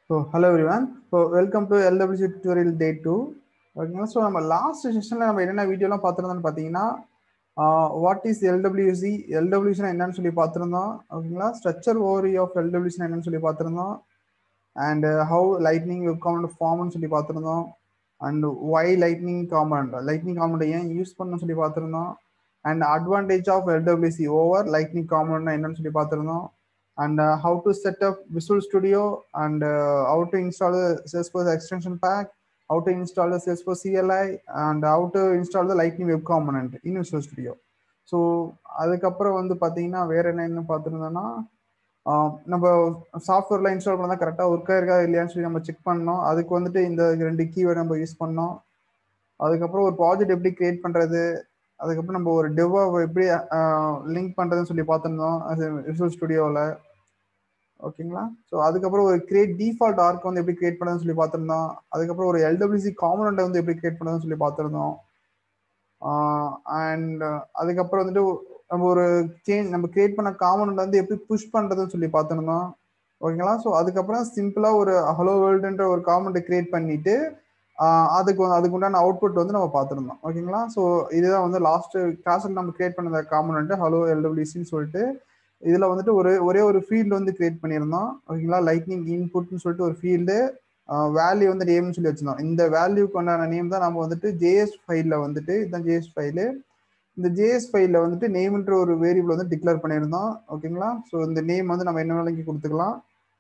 So hello everyone so welcome to LWC tutorial day two ஓகேங்களா so நம்ம last செஷனில் நம்ம என்னென்ன வீடியோலாம் பார்த்துருந்தோம்னு பார்த்தீங்கன்னா வாட் இஸ் எல்டபிள்யூசி எல்டபிள்யூசினா என்னன்னு சொல்லி பார்த்துருந்தோம் ஓகேங்களா ஸ்ட்ரக்சர் ஓவரி ஆஃப் எல்டபிள்யூசினா என்னன்னு சொல்லி பார்த்துருந்தோம் and how lightning web component ஃபார்ம்னு சொல்லி பார்த்துருந்தோம் and why lightning component lightning component ஏன் யூஸ் பண்ணணும்னு சொல்லி பார்த்துருந்தோம் and advantage of LWC over lightning காமண்ட்னா என்னன்னு சொல்லி பார்த்துருந்தோம் and uh, how to set up Visual Studio and uh, how to install the Salesforce extension pack, how to install the Salesforce CLI, and how to install the Lightning Web Component in Visual Studio. So அதுக்கப்புறம் வந்து பார்த்தீங்கன்னா வேற என்ன என்ன பார்த்துருந்தோன்னா நம்ம சாஃப்ட்வேர்லாம் install பண்ணால் கரெக்டாக ஒர்க்காக இருக்கா இல்லையான்னு சொல்லி நம்ம செக் பண்ணோம் அதுக்கு வந்துட்டு இந்த ரெண்டு கீவேர்டு நம்ம யூஸ் பண்ணோம் அதுக்கப்புறம் ஒரு ப்ராஜெக்ட் எப்படி கிரியேட் பண்ணுறது அதுக்கப்புறம் நம்ம ஒரு டெவா எப்படி லிங்க் பண்ணுறதுன்னு சொல்லி பார்த்துருந்தோம் விசுவல் ஸ்டுடியோவில் ஓகேங்களா ஸோ அதுக்கப்புறம் ஒரு கிரியேட் டிஃபால்ட் ஆர்க் வந்து எப்படி கிரியேட் பண்ணுறதுன்னு சொல்லி பார்த்துருந்தோம் அதுக்கப்புறம் ஒரு எல்டபிள்யூசி காமனண்ட்டை வந்து எப்படி கிரியேட் பண்ணுறதுன்னு சொல்லி பார்த்துருந்தோம் அண்ட் அதுக்கப்புறம் வந்துட்டு நம்ம ஒரு சேஞ்ச் நம்ம கிரியேட் பண்ண காமனண்ட் வந்து எப்படி புஷ் பண்ணுறதுன்னு சொல்லி பார்த்துருந்தோம் ஓகேங்களா ஸோ அதுக்கப்புறம் சிம்பிளாக ஒரு ஹலோ வேர்ல்டுன்ற ஒரு காமெண்ட்டை கிரியேட் பண்ணிட்டு அதுக்கு அதுக்கு உண்டான அவுட்புட் வந்து நம்ம பார்த்துருந்தோம் ஓகேங்களா ஸோ இதுதான் வந்து லாஸ்ட் கிளாஸில் நம்ம கிரியேட் பண்ண காமனண்ட் ஹலோ எல்டபிள்யூசின்னு சொல்லிட்டு இதில் வந்துட்டு ஒரு ஒரே ஒரு ஃபீல்டு வந்து கிரியேட் பண்ணியிருந்தோம் ஓகேங்களா லைட்னிங் இன்புட்னு சொல்லிட்டு ஒரு ஃபீல்டு வேல்யூ வந்து நேம்னு சொல்லி வச்சிருந்தோம் இந்த வேல்யூக்கு உண்டான நேம் தான் நம்ம வந்துட்டு ஜேஎஸ் ஃபைலில் வந்துட்டு இதுதான் ஜேஎஸ் ஃபைலு இந்த ஜேஎஸ் ஃபைலில் வந்துட்டு நேம்ன்ற ஒரு வேரியபிள் வந்து டிக்ளேர் பண்ணியிருந்தோம் ஓகேங்களா ஸோ இந்த நேம் வந்து நம்ம என்ன வேலைக்கு கொடுத்துக்கலாம்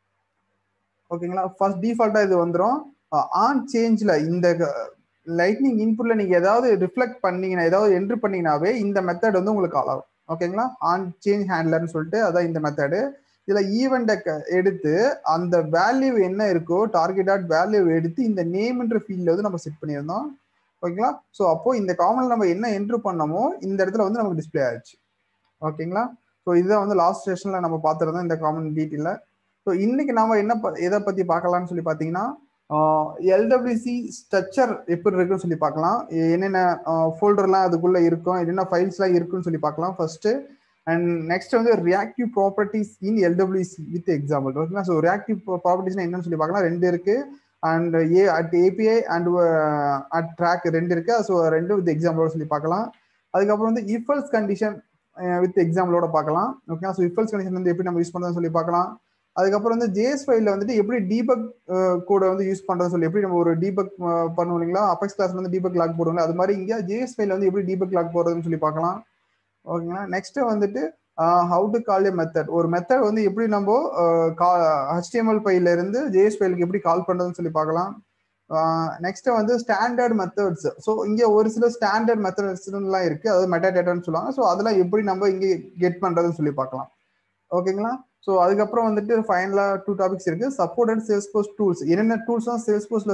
ஓகேங்களா ஃபர்ஸ்ட் டிஃபால்ட்டாக இது வந்துடும் ஆன் சேஞ்சில் இந்த லைட்னிங் இன்புட்ல நீங்க ஏதாவது ரிஃப்ளெக்ட் பண்ணீங்கன்னா ஏதாவது என்ட்ரு பண்ணீங்கன்னாவே இந்த மெத்தட் வந்து உங்களுக்கு கால் ஆகும் ஓகேங்களா ஆன் சேஞ்ச் ஹேண்ட்லர்னு சொல்லிட்டு அதான் இந்த மெத்தடு இதுல ஈவெண்ட்டை எடுத்து அந்த வேல்யூ என்ன இருக்கோ டார்கெட் டாட் வேல்யூ எடுத்து இந்த நேம்ன்ற ஃபீல்ட்ல வந்து நம்ம செட் பண்ணியிருந்தோம் ஓகேங்களா ஸோ அப்போ இந்த காமன் நம்ம என்ன என்ட்ரு பண்ணமோ இந்த இடத்துல வந்து நமக்கு டிஸ்பிளே ஆயிடுச்சு ஓகேங்களா ஸோ இதுதான் வந்து லாஸ்ட் செஷன்ல நம்ம பார்த்துருந்தோம் இந்த காமன் டீட்டெயில ஸோ இன்னைக்கு நாம என்ன எதை பத்தி பார்க்கலாம்னு சொல்லி பார்த்தீங்கன்னா எல்டபிள்யூசி ஸ்ட்ரக்சர் எப்படி இருக்குன்னு சொல்லி பார்க்கலாம் என்னென்ன ஃபோல்டர்லாம் அதுக்குள்ள இருக்கும் என்னென்ன ஃபைல்ஸ்லாம் இருக்குன்னு சொல்லி பார்க்கலாம் ஃபர்ஸ்ட் அண்ட் நெக்ஸ்ட் வந்து reactive properties in LWC with example ஓகேங்களா ஸோ ரியாக்டிவ் ப்ராப்பர்ட்டிஸ்னா என்னன்னு சொல்லி பார்க்கலாம் ரெண்டு இருக்கு and a at API and at track ரெண்டு இருக்கு ஸோ ரெண்டு வித் எக்ஸாம்பிளோட சொல்லி பார்க்கலாம் அதுக்கப்புறம் வந்து இஃபல்ஸ் கண்டிஷன் வித் எக்ஸாம்பிளோட பார்க்கலாம் ஓகேங்களா ஸோ இஃபல்ஸ் கண்டிஷன் வந்து எப்படி நம்ம யூஸ் பண்ணுறதுன்னு சொல்லி பார்க்கலாம் அதுக்கப்புறம் வந்து ஜேஎஸ் ஃபைலில் வந்துட்டு எப்படி டீபக் கூட வந்து யூஸ் பண்ணுறது சொல்லி எப்படி நம்ம ஒரு டீபக் பண்ணுவோம் இல்லைங்களா அபெக்ஸ் கிளாஸ்ல வந்து டீபக் லாக் போடுவோம் அது மாதிரி இங்கே ஜேஎஸ் ஃபைலில் வந்து எப்படி டீபக் லாக் போடுறதுன்னு சொல்லி பார்க்கலாம் ஓகேங்களா நெக்ஸ்ட் வந்துட்டு how to call a method ஒரு மெத்தட் வந்து எப்படி நம்ம ஹெச்டிஎம்எல் ஃபைல இருந்து ஜேஎஸ் ஃபைலுக்கு எப்படி கால் பண்ணுறதுன்னு சொல்லி பார்க்கலாம் நெக்ஸ்ட் வந்து ஸ்டாண்டர்ட் மெத்தட்ஸ் ஸோ இங்கே ஒரு சில ஸ்டாண்டர்ட் மெத்தட்ஸ்லாம் இருக்கு அதாவது மெட்டா டேட்டான்னு சொல்லுவாங்க ஸோ அதெல்லாம் எப்படி நம்ம இங்கே கெட் பண்ணுறதுன்னு சொல்லி பார்க்கலாம் ஓகேங்களா ஸோ அதுக்கப்புறம் வந்துட்டு ஃபைனலாக டூ டாபிக்ஸ் இருக்கு சப்போர்ட்டட் சேல்ஸ்போர்ஸ் டூல்ஸ் என்னென்ன டூல்ஸ்லாம் சேல்ஸ்போர்ஸ்ல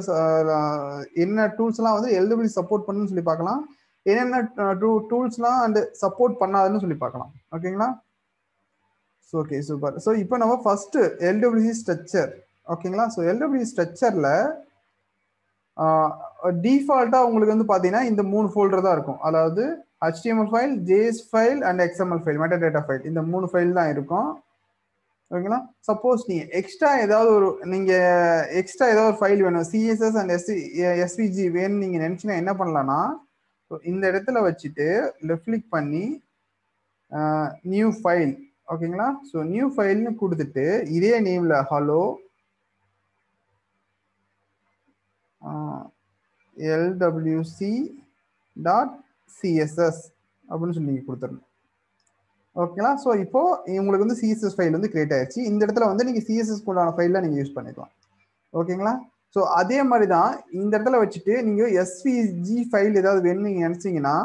என்ன டூல்ஸ்லாம் வந்து எல்டபிள்யூ சப்போர்ட் பண்ணுன்னு சொல்லி பார்க்கலாம் என்னென்ன டூ டூல்ஸ்லாம் அண்ட் சப்போர்ட் பண்ணாதுன்னு சொல்லி பார்க்கலாம் ஓகேங்களா ஸோ ஓகே சூப்பர் ஸோ இப்போ நம்ம ஃபர்ஸ்ட் எல்டபிள்யூசி ஸ்ட்ரக்சர் ஓகேங்களா ஸோ எல்டபிள்யூசி ஸ்ட்ரக்சரில் டிஃபால்ட்டாக உங்களுக்கு வந்து பார்த்தீங்கன்னா இந்த மூணு ஃபோல்டர் தான் இருக்கும் அதாவது HTML file JS file and XML file meta data file இந்த மூணு ஃபைல் தான் இருக்கும் ஓகேங்களா சப்போஸ் நீங்க எக்ஸ்ட்ரா ஏதாவது ஒரு நீங்க எக்ஸ்ட்ரா ஏதாவது ஒரு ஃபைல் வேணும் சிஎஸ்எஸ் அண்ட் எஸ்சி எஸ்விஜி வேணும்னு நீங்க நினைச்சுன்னா என்ன பண்ணலாம்னா இந்த இடத்துல வச்சுட்டு லெஃப்ட் கிளிக் பண்ணி நியூ ஃபைல் ஓகேங்களா ஸோ நியூ ஃபைல்னு கொடுத்துட்டு இதே நேம்ல ஹலோ எல்டபிள்யூசி டாட் சிஎஸ்எஸ் அப்படின்னு சொல்லி நீங்கள் கொடுத்துருங்க ஓகேங்களா ஸோ இப்போ உங்களுக்கு வந்து சிஎஸ்எஸ் ஃபைல் வந்து கிரியேட் ஆயிடுச்சு இந்த இடத்துல வந்து நீங்கள் சிஎஸ்எஸ் கொண்டான ஃபைலில் நீங்கள் யூஸ் பண்ணிக்கலாம் ஓகேங்களா ஸோ அதே மாதிரி தான் இந்த இடத்துல வச்சுட்டு நீங்கள் எஸ்விஜி ஃபைல் ஏதாவது வேணும்னு நீங்கள் நினச்சிங்கன்னா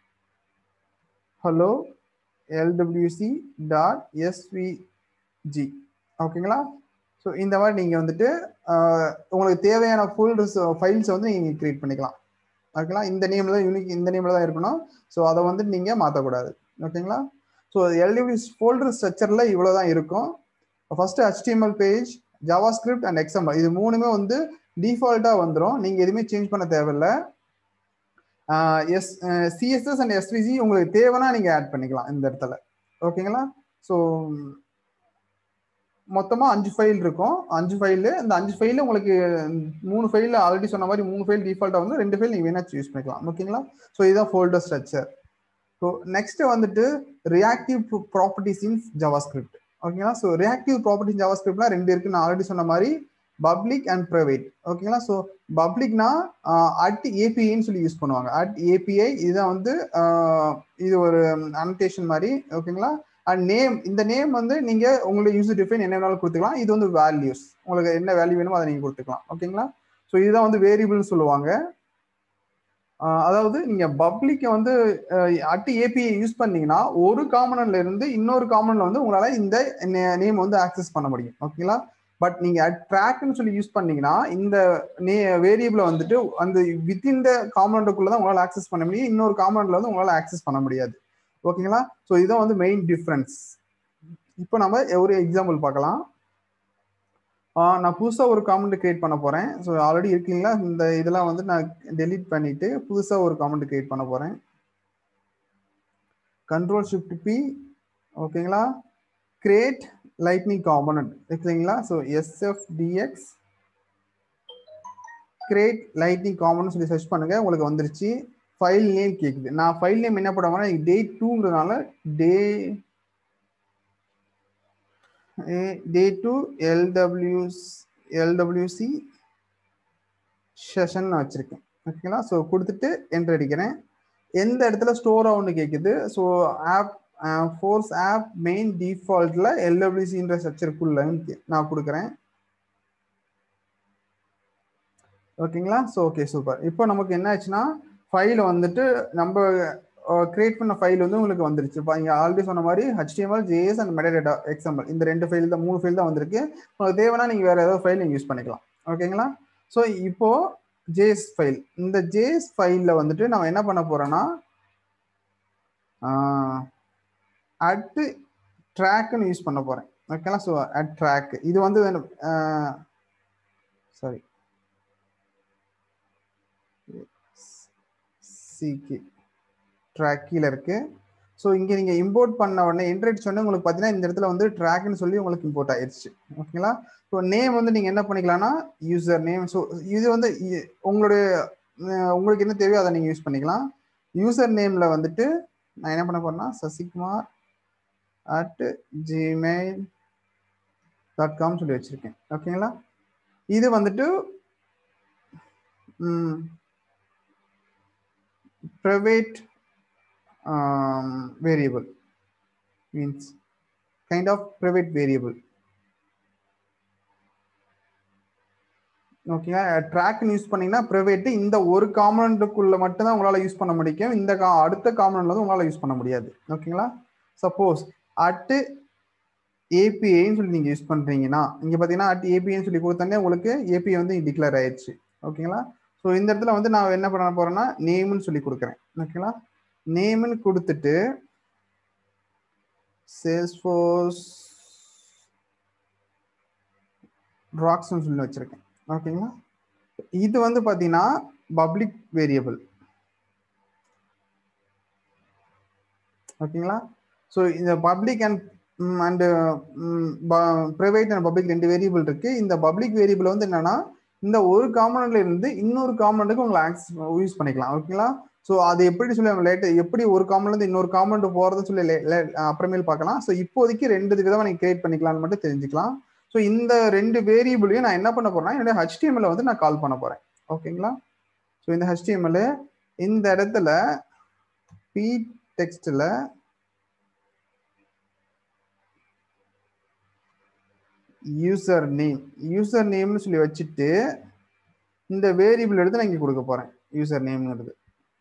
ஹலோ எல்டபிள்யூசி டாட் எஸ்விஜி ஓகேங்களா ஸோ இந்த மாதிரி நீங்கள் வந்துட்டு உங்களுக்கு தேவையான ஃபுல் ஃபைல்ஸை வந்து நீங்கள் கிரியேட் பண்ணிக்கலாம் ஓகேங்களா இந்த நேம்ல தான் யூனிக் இந்த நேம்ல தான் இருக்கணும் ஸோ அதை வந்து நீங்கள் மாற்றக்கூடாது ஓகேங்களா ஸோ எல்டிவி ஃபோல்டர் ஸ்ட்ரக்சரில் இவ்வளோ தான் இருக்கும் first HTML page java script and example இது மூணுமே வந்து டிஃபால்ட்டாக வந்துடும் நீங்கள் எதுவுமே சேஞ்ச் பண்ண தேவையில்லை எஸ் சிஎஸ்எஸ் அண்ட் எஸ்விஜி உங்களுக்கு தேவைன்னா நீங்கள் ஆட் பண்ணிக்கலாம் இந்த இடத்துல ஓகேங்களா ஸோ மொத்தமா அஞ்சு ஃபைல் இருக்கும் அஞ்சு ஃபைல் இந்த அஞ்சு ஃபைல் உங்களுக்கு மூணு ஃபைல் ஆல்ரெடி சொன்ன மாதிரி மூணு ஃபைல் டிஃபால்ட்டா வந்து ரெண்டு ஃபைல் நீங்க வேணா யூஸ் பண்ணிக்கலாம் ஓகேங்களா ஸோ இதுதான் ஃபோல்டர் ஸ்ட்ரக்சர் ஸோ நெக்ஸ்ட் வந்துட்டு ரியாக்டிவ் ப்ராப்பர்ட்டிஸ் இன் ஜாவாஸ்கிரிப்ட் ஓகேங்களா ஸோ ரியாக்டிவ் ப்ராப்பர்ட்டிஸ் ஜாவாஸ்கிரிப்ட்லாம் ரெண்டு இருக்கு நான் ஆல்ரெடி சொன்ன மாதிரி பப்ளிக் அண்ட் ப்ரைவேட் ஓகேங்களா ஸோ பப்ளிக்னா அட் ஏபிஐன்னு சொல்லி யூஸ் பண்ணுவாங்க அட் ஏபிஐ இதுதான் வந்து இது ஒரு அனோட்டேஷன் மாதிரி ஓகேங்களா அண்ட் நேம் இந்த நேம் வந்து நீங்க உங்களுக்கு யூசர் டிஃபைன் என்ன வேணாலும் கொடுத்துக்கலாம் இது வந்து வேல்யூஸ் உங்களுக்கு என்ன வேல்யூ வேணுமோ அதை நீங்க கொடுத்துக்கலாம் ஓகேங்களா ஸோ இதுதான் வந்து வேரியபிள் சொல்லுவாங்க அதாவது நீங்க பப்ளிக்கை வந்து அட்டு ஏபிஐ யூஸ் பண்ணீங்கன்னா ஒரு காமனன்ல இருந்து இன்னொரு காமன்ல வந்து உங்களால இந்த நேம் வந்து ஆக்சஸ் பண்ண முடியும் ஓகேங்களா பட் நீங்க ட்ராக்னு சொல்லி யூஸ் பண்ணீங்கன்னா இந்த நே வேரியபிளை வந்துட்டு அந்த வித்தின் த காமனண்ட்டுக்குள்ள தான் உங்களால் ஆக்சஸ் பண்ண முடியும் இன்னொரு காமனண்ட்ல வந்து உங்களால் ஆக்சஸ் பண்ண முடியாது ஓகேங்களா ஸோ இதுதான் வந்து மெயின் டிஃப்ரென்ஸ் இப்போ நம்ம ஒரு எக்ஸாம்பிள் பார்க்கலாம் நான் புதுசாக ஒரு காமெண்ட் கிரியேட் பண்ண போகிறேன் ஸோ ஆல்ரெடி இருக்கீங்களா இந்த இதெல்லாம் வந்து நான் டெலீட் பண்ணிட்டு புதுசாக ஒரு காமெண்ட் கிரியேட் பண்ண போகிறேன் கண்ட்ரோல் ஷிஃப்ட் பி ஓகேங்களா கிரியேட் லைட்னிங் காம்பனண்ட் இருக்குங்களா so SFDX create lightning component சொல்லி சர்ச் பண்ணுங்க உங்களுக்கு வந்துருச்சு ஃபைல் நேம் கேட்குது நான் ஃபைல் நேம் என்ன பண்ணுவேன்னா டே டூங்கிறதுனால day day two LWS LWC session நான் வச்சுருக்கேன் ஓகேங்களா ஸோ கொடுத்துட்டு என்ட்ரு அடிக்கிறேன் எந்த இடத்துல ஸ்டோர் ஆகும்னு கேட்குது so app force app main டிஃபால்ட்டில் எல்டபிள்யூசின்ற ஸ்ட்ரக்சருக்குள்ள நான் கொடுக்குறேன் ஓகேங்களா ஸோ ஓகே சூப்பர் இப்போ நமக்கு என்ன ஆச்சுன்னா ஃபைல் வந்துட்டு நம்ம கிரியேட் பண்ண ஃபைல் வந்து உங்களுக்கு வந்துருச்சு இப்போ இங்கே ஆல்ரெடி சொன்ன மாதிரி HTML JS and metadata XML இந்த ரெண்டு ஃபைல் தான் மூணு ஃபைல் தான் வந்திருக்கு உங்களுக்கு தேவைன்னா நீங்கள் வேறு ஏதாவது ஃபைல் நீங்கள் யூஸ் பண்ணிக்கலாம் ஓகேங்களா ஸோ இப்போ ஜேஎஸ் ஃபைல் இந்த ஜேஎஸ் ஃபைலில் வந்துட்டு நம்ம என்ன பண்ண போகிறோன்னா அட் ட்ராக்னு யூஸ் பண்ண போகிறேன் ஓகேங்களா ஸோ அட் ட்ராக் இது வந்து சாரி சிக்கு ட்ராக் கீழே இருக்கு ஸோ இங்கே நீங்கள் இம்போர்ட் பண்ண உடனே இன்டர்நெட் சொன்ன உங்களுக்கு பார்த்தீங்கன்னா இந்த இடத்துல வந்து ட்ராக்னு சொல்லி உங்களுக்கு இம்போர்ட் ஆயிடுச்சு ஓகேங்களா ஸோ நேம் வந்து நீங்கள் என்ன பண்ணிக்கலாம்னா யூசர் நேம் ஸோ இது வந்து உங்களுடைய உங்களுக்கு என்ன தேவையோ அதை நீங்கள் யூஸ் பண்ணிக்கலாம் யூசர் நேமில் வந்துட்டு நான் என்ன பண்ண போறேன்னா Sasikumar at Gmail dot com சொல்லி வச்சுருக்கேன் ஓகேங்களா இது வந்துட்டு private variable means kind of private variable ஓகேங்களா ட்ராக்னு யூஸ் பண்ணீங்கன்னா ப்ரைவேட் இந்த ஒரு காம்பனண்ட்டுக்குள்ள மட்டும்தான் உங்களால் யூஸ் பண்ண முடியும் இந்த கா அடுத்த காம்பனண்ட்ல வந்து உங்களால் யூஸ் பண்ண முடியாது ஓகேங்களா சப்போஸ் அட்டு ஏபிஐன்னு சொல்லி நீங்கள் யூஸ் பண்ணுறீங்கன்னா இங்கே பார்த்தீங்கன்னா அட் ஏபிஐன்னு சொல்லி கொடுத்தோன்னே உங்களுக்கு ஏபிஐ வந்து டிக்ளேர் ஆயிடுச்சு ஓகேங்களா ஸோ இந்த இடத்துல வந்து நான் என்ன பண்ண போறேன்னா நேம்னு சொல்லி கொடுக்குறேன் ஓகேங்களா நேம்னு கொடுத்துட்டு சேல்ஸ்ஃபோர்ஸ் ராக்ஸ்னு சொல்லி வச்சிருக்கேன் ஓகேங்களா இது வந்து பார்த்தீங்கன்னா பப்ளிக் வேரியபிள் ஓகேங்களா ஸோ இந்த public and and private and public ரெண்டு வேரியபிள் இருக்கு இந்த பப்ளிக் வேரியபிள் வந்து என்னன்னா இந்த ஒரு காம்பனண்ட்ல இருந்து இன்னொரு காம்பனண்ட்டுக்கு உங்களை ஆக்சஸ் யூஸ் பண்ணிக்கலாம் ஓகேங்களா ஸோ அது எப்படி சொல்லி லேட் எப்படி ஒரு காம்பனண்ட் இருந்து இன்னொரு காம்பனண்ட் போகிறதுன்னு சொல்லி அப்புறமேல் பார்க்கலாம் ஸோ இப்போதைக்கு ரெண்டு விதமாக நீங்கள் கிரியேட் பண்ணிக்கலாம்னு மட்டும் தெரிஞ்சுக்கலாம் ஸோ இந்த ரெண்டு வேரியபிளையும் நான் என்ன பண்ண போறேன்னா என்னுடைய ஹெச்டிஎம்எல் வந்து நான் கால் பண்ண போறேன் ஓகேங்களா ஸோ இந்த ஹெச்டிஎம்எல் இந்த இடத்துல பி டெக்ஸ்டில் யூசர் நேம் யூசர் நேம்னு சொல்லி வச்சுட்டு இந்த வேரியபிள் எடுத்து நான் இங்கே கொடுக்க போறேன் யூசர் நேம்ங்கிறது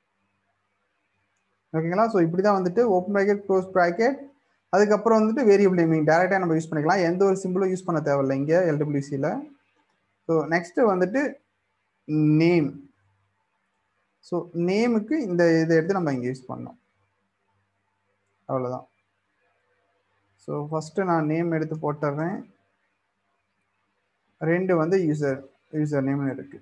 ஓகேங்களா ஸோ இப்படி தான் வந்துட்டு ஓப்பன் ப்ராக்கெட் க்ளோஸ் ப்ராக்கெட் அதுக்கப்புறம் வந்துட்டு வேரியபிள் நேமிங் டேரெக்டாக நம்ம யூஸ் பண்ணிக்கலாம் எந்த ஒரு சிம்பிளும் யூஸ் பண்ண தேவையில்லை இங்கே எல்டபிள்யூசியில் ஸோ நெக்ஸ்ட் வந்துட்டு நேம் ஸோ நேமுக்கு இந்த இதை எடுத்து நம்ம இங்கே யூஸ் பண்ணோம் அவ்வளோதான் ஸோ ஃபஸ்ட்டு நான் நேம் எடுத்து போட்டுடுறேன் ரெண்டு வந்து யூசர் யூசர் நேம்னு இருக்கு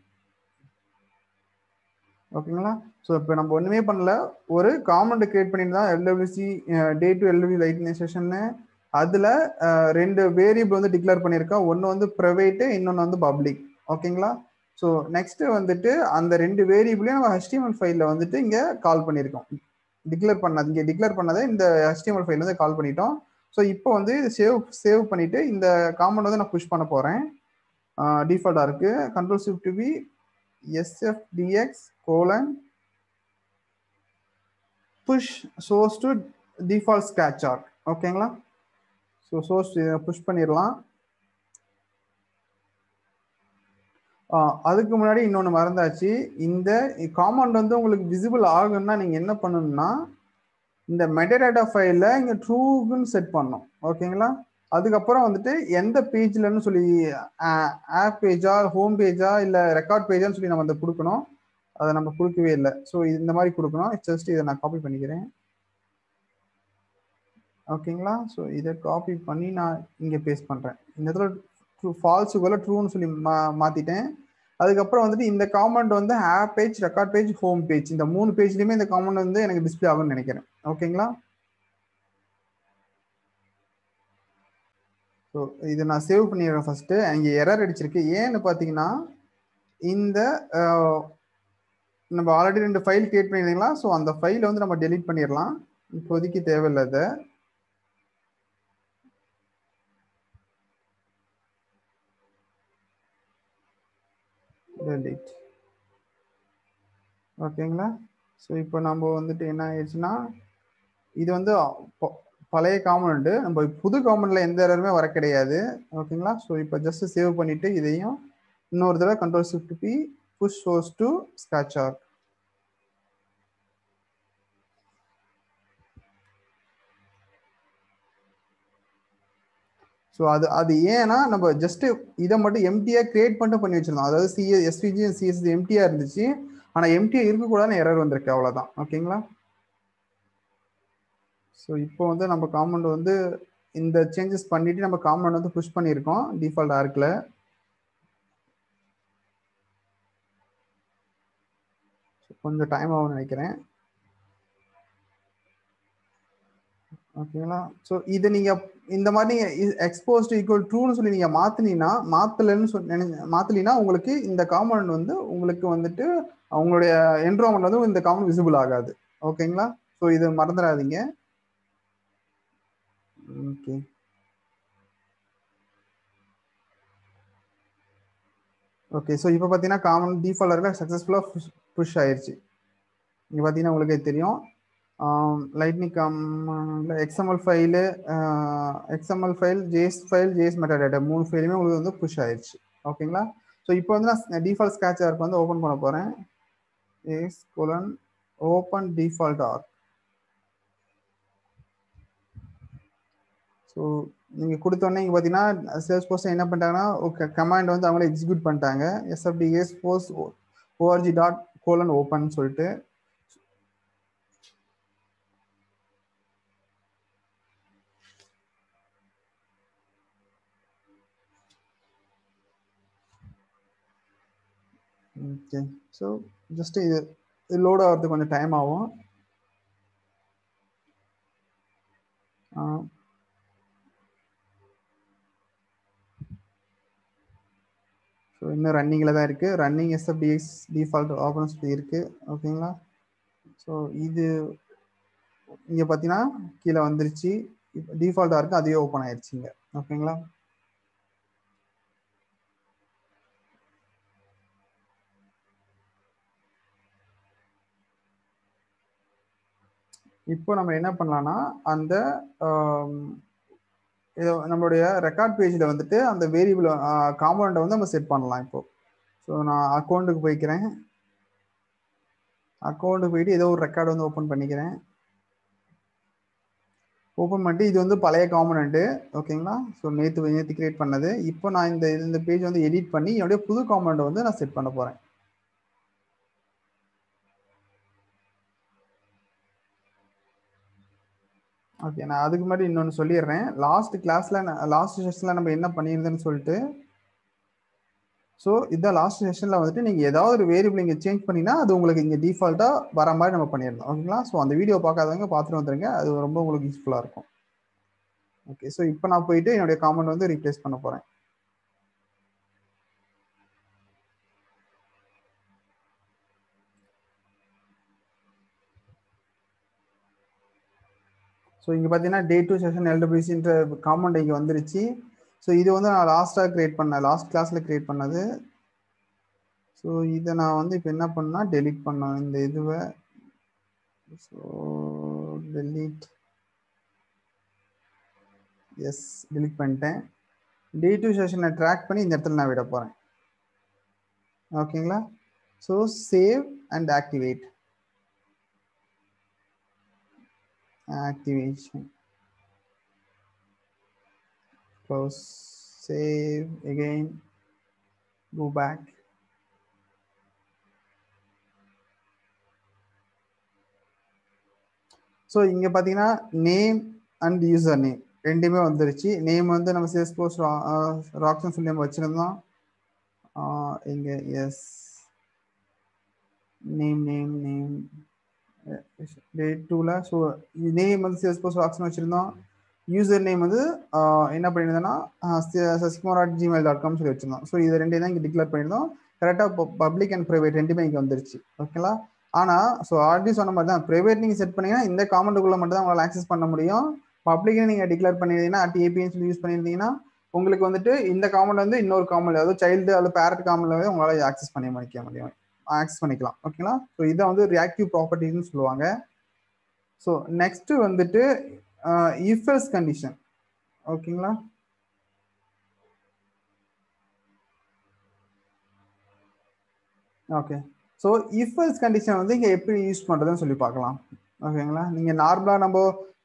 ஓகேங்களா ஸோ இப்போ நம்ம ஒன்றுமே பண்ணல ஒரு காமெண்ட் கிரியேட் பண்ணியிருந்தோம் எல்டபிள்யூசி டே டு எல்டபிள்யூ லைட்னைசேஷன்னு அதுல அஹ், ரெண்டு வேரியபிள் வந்து டிக்ளேர் பண்ணியிருக்கோம் ஒன்று வந்து ப்ரைவேட்டு இன்னொன்று வந்து பப்ளிக் ஓகேங்களா ஸோ நெக்ஸ்ட் வந்துட்டு அந்த ரெண்டு வேரியபிளையும் நம்ம ஹெச்டிஎம்எல் ஃபைலில் வந்துட்டு இங்கே கால் பண்ணியிருக்கோம் டிக்ளேர் பண்ணது இங்கே டிக்ளேர் பண்ணதை இந்த ஹெச்டிஎம்எல் ஃபைல் வந்து கால் பண்ணிட்டோம் ஸோ இப்போ வந்து சேவ் சேவ் பண்ணிட்டு இந்த காமெண்ட் வந்து நான் புஷ் பண்ண போகிறேன் டிஃபால்ட்டாக இருக்கு control shift P SFDX colon push source to default scratch org ஓகேங்களா ஸோ சோர்ஸ் புஷ் பண்ணிடலாம் ஆஹ் அதுக்கு முன்னாடி இன்னொன்று மறந்தாச்சு இந்த காமௌண்ட் வந்து உங்களுக்கு விசிபிள் ஆகும்னா நீங்கள் என்ன பண்ணணும்னா இந்த மெட்டடேட்டா ஃபைலில் இங்கே ட்ரூக்குன்னு செட் பண்ணணும் ஓகேங்களா அதுக்கப்புறம் வந்துட்டு எந்த பேஜ்லன்னு சொல்லி ஆப் பேஜா ஹோம் பேஜா இல்லை ரெக்கார்ட் பேஜான்னு சொல்லி நம்ம அதை கொடுக்கணும் அதை நம்ம கொடுக்கவே இல்லை ஸோ இந்த மாதிரி கொடுக்கணும் ஜஸ்ட் இதை நான் காப்பி பண்ணிக்கிறேன் ஓகேங்களா ஸோ இதை காப்பி பண்ணி நான் இங்கே பேஸ்ட் பண்ணுறேன் இந்த இடத்துல ட்ரூ ஃபால்ஸுக்குள்ள ட்ரூன்னு சொல்லி மா மாற்றிட்டேன் அதுக்கப்புறம் வந்துட்டு இந்த காமெண்ட் வந்து app page record page home page இந்த மூணு பேஜ்லையுமே இந்த காமெண்ட் வந்து எனக்கு டிஸ்பிளே ஆகும்னு நினைக்கிறேன் ஓகேங்களா ஸோ இதை நான் சேவ் பண்ணிடுறேன் ஃபர்ஸ்ட்டு அங்கே எரர் அடிச்சிருக்கு ஏன்னு பார்த்தீங்கன்னா இந்த அஹ், நம்ம ஆல்ரெடி ரெண்டு ஃபைல் கிரியேட் பண்ணியிருந்தீங்களா ஸோ அந்த ஃபைலை வந்து நம்ம டெலீட் பண்ணிடலாம் இப்போதைக்கு தேவையில்லை அதை delete ஓகேங்களா ஸோ இப்போ நம்ம வந்துட்டு என்ன ஆயிடுச்சுன்னா இது வந்து ப- பழைய காமௌண்ட் நம்ம புது காமௌண்ட்ல எந்த எரருமே வர கிடையாது ஓகேங்களா ஸோ இப்போ ஜஸ்ட் சேவ் பண்ணிட்டு இதையும் இன்னொரு தடவை control shift P push source to scratch org so அது அது ஏன்னா நம்ம ஜஸ்ட் இதை மட்டும் எம்டியா கிரியேட் பண்ணிட்டு பண்ணி வச்சிருந்தோம் அதாவது சிஎஸ் எஸ்விஜி சிஎஸ்சி எம்டியா இருந்துச்சு ஆனால் எம்டியா இருக்கக்கூடாதுன்னு எரர் வந்திருக்கு அவ்வளோதான் ஓகேங்களா ஸோ இப்போ வந்து நம்ம காமௌண்ட் வந்து இந்த சேஞ்சஸ் பண்ணிட்டு நம்ம காமௌண்ட் வந்து புஷ் பண்ணியிருக்கோம் டிஃபால்ட் ஆர்க்கில் கொஞ்சம் டைம் ஆகும்னு நினைக்கிறேன் ஓகேங்களா ஸோ இதை நீங்க இந்த மாதிரி நீங்க எக்ஸ்போஸ்ட் ஈக்குவல் ட்ரூன்னு சொல்லி நீங்க மாத்தினீங்கன்னா மாத்தலன்னு சொல்லி நினை- மாத்தலினா உங்களுக்கு இந்த காம்பவுண்ட் வந்து உங்களுக்கு வந்துட்டு அவங்களுடைய என்ட்ரோமெண்ட் வந்து இந்த காம்பவுண்ட் விசிபிள் ஆகாது ஓகேங்களா ஸோ இது மறந்துடாதீங்க ஓகே ஓகே ஸோ இப்போ பார்த்தீங்கன்னா காமன் டிஃபால்ட் சக்ஸஸ்ஃபுல்லாக புஷ் ஆயிருச்சு இங்கே பார்த்தீங்கன்னா உங்களுக்கே தெரியும் லைட்னிங் கம் XML file XML file JS file JS metadata மூணு ஃபைலுமே உங்களுக்கு வந்து புஷ் ஆயிருச்சு ஓகேங்களா ஸோ இப்போ வந்து நான் டிஃபால்ட் ஸ்கேட்ச் ஆர்க் வந்து ஓப்பன் பண்ண போகிறேன் ஏஸ் colon open default org so நீங்கள் கொடுத்தோன்னே இங்கே பார்த்தீங்கன்னா சேல்ஸ் போஸ்ட் என்ன பண்ணிட்டாங்கன்னா ஓகே கமாண்ட் வந்து அவங்களே எக்ஸிக்யூட் பண்ணிட்டாங்க SFDS post ORG dot colon open சொல்லிட்டு ஓகே ஸோ ஜஸ்ட் இது இது லோட் ஆகிறதுக்கு கொஞ்சம் டைம் ஆகும் ஸோ இன்னும் ரன்னிங்கில் தான் இருக்குது ரன்னிங் எஸ்எஃப்டிஎஸ் டிஃபால்ட் ஆப்பன்ஸ் இருக்குது ஓகேங்களா ஸோ இது இங்கே பார்த்தீங்கன்னா கீழே வந்துருச்சு இப்போ டிஃபால்ட்டாக இருக்குது அதுவே ஓப்பன் ஆயிடுச்சுங்க ஓகேங்களா இப்போ நம்ம என்ன பண்ணலாம்னா அந்த ஆம், இது நம்மளுடைய ரெக்கார்ட் பேஜில் வந்துட்டு அந்த வேரியபிள் காம்பனண்ட்டை வந்து நம்ம செட் பண்ணலாம் இப்போ ஸோ நான் அக்கௌண்ட்டுக்கு போய்க்கிறேன் அக்கௌண்ட்டுக்கு போயிட்டு ஏதோ ஒரு ரெக்கார்டு வந்து ஓப்பன் பண்ணிக்கிறேன் ஓப்பன் பண்ணிட்டு இது வந்து பழைய காம்பனண்ட்டு ஓகேங்களா ஸோ நேற்று நேற்று கிரியேட் பண்ணது இப்போ நான் இந்த இந்த பேஜ் வந்து எடிட் பண்ணி என்னுடைய புது காம்பனண்ட்டை வந்து நான் செட் பண்ண போகிறேன் ஓகே நான் அதுக்கு முன்னாடி இன்னொன்று சொல்லிடுறேன் லாஸ்ட் கிளாஸில் லாஸ்ட் செஷனில் நம்ம என்ன பண்ணியிருந்தேன்னு சொல்லிட்டு ஸோ இதான் லாஸ்ட் செஷனில் வந்துட்டு நீங்கள் ஏதாவது ஒரு வேரியபிள் இங்கே சேஞ்ச் பண்ணினா அது உங்களுக்கு இங்கே டிஃபால்ட்டாக வர மாதிரி நம்ம பண்ணியிருந்தோம் ஓகேங்களா ஸோ அந்த வீடியோ பார்க்காதவங்க பார்த்துட்டு வந்துருங்க அது ரொம்ப உங்களுக்கு யூஸ்ஃபுல்லாக இருக்கும் ஓகே ஸோ இப்போ நான் போயிட்டு என்னுடைய காமெண்ட் வந்து ரீப்ளேஸ் பண்ண போகிறேன் ஸோ இங்கே பார்த்தீங்கன்னா டே டூ செஷன் எல்டபிள்யூசின்ற காமெண்ட் இங்கே வந்துருச்சு ஸோ இது வந்து நான் லாஸ்ட்டாக க்ரியேட் பண்ணேன் லாஸ்ட் கிளாஸில் க்ரியேட் பண்ணது ஸோ இதை நான் வந்து இப்போ என்ன பண்ணா டெலீட் பண்ணோம் இந்த இதுவை ஸோ டெலீட் எஸ் டெலீட் பண்ணிட்டேன் டே டூ செஷனை ட்ராக் பண்ணி இந்த இடத்துல நான் விட போகிறேன் ஓகேங்களா so save and activate activation close save again go back so இங்கே பார்த்தீங்கன்னா நேம் அண்ட் யூசர் நேம் ரெண்டுமே வந்துருச்சு நேம் வந்து நம்ம சேல்ஸ் போஸ்ட் ராக்ஸ்னு சொல்லி நம்ம வச்சுருந்தோம் இங்கே S name name name day டூவில் ஸோ நேம் வந்து சேல்ஸ் போஸ்ட் ராக்ஸ்னு வச்சுருந்தோம் யூசர் நேம் வந்து என்ன பண்ணியிருந்தோம்னா Sasikumar at Gmail dot com சொல்லி வச்சுருந்தோம் ஸோ இது ரெண்டையும் தான் இங்கே டிக்ளேர் பண்ணியிருந்தோம் கரெக்டாக பப்ளிக் அண்ட் ப்ரைவேட் ரெண்டுமே இங்கே வந்துருச்சு ஓகேங்களா ஆனால் ஸோ ஆல்ரெடி சொன்ன மாதிரி தான் ப்ரைவேட் நீங்கள் செட் பண்ணீங்கன்னா இந்த காமெண்ட்டுக்குள்ளே மட்டும் தான் உங்களால் ஆக்சஸ் பண்ண முடியும் பப்ளிக்னு நீங்கள் டிக்ளேர் பண்ணியிருந்தீங்கன்னா அட் ஏபிஎன் சொல்லி யூஸ் பண்ணியிருந்தீங்கன்னா உங்களுக்கு வந்துட்டு இந்த காமெண்ட் வந்து இன்னொரு காமெண்ட் அதாவது சைல்டு அல்லது பேரட் காமெண்ட்ல உங்களால் ஆக்சஸ் பண்ணி பண்ணிக்க முடியும் ஆக்சஸ் பண்ணிக்கலாம் ஓகேங்களா ஸோ இதை வந்து ரியாக்டிவ் ப்ராப்பர்ட்டிஸ்னு சொல்லுவாங்க ஸோ நெக்ஸ்ட் வந்துட்டு இஃபெல்ஸ் கண்டிஷன் ஓகேங்களா ஓகே ஸோ இஃபெல்ஸ் கண்டிஷன் வந்து இங்கே எப்படி யூஸ் பண்ணுறதுன்னு சொல்லி பார்க்கலாம் ஓகேங்களா நீங்கள் நார்மலாக நம்ம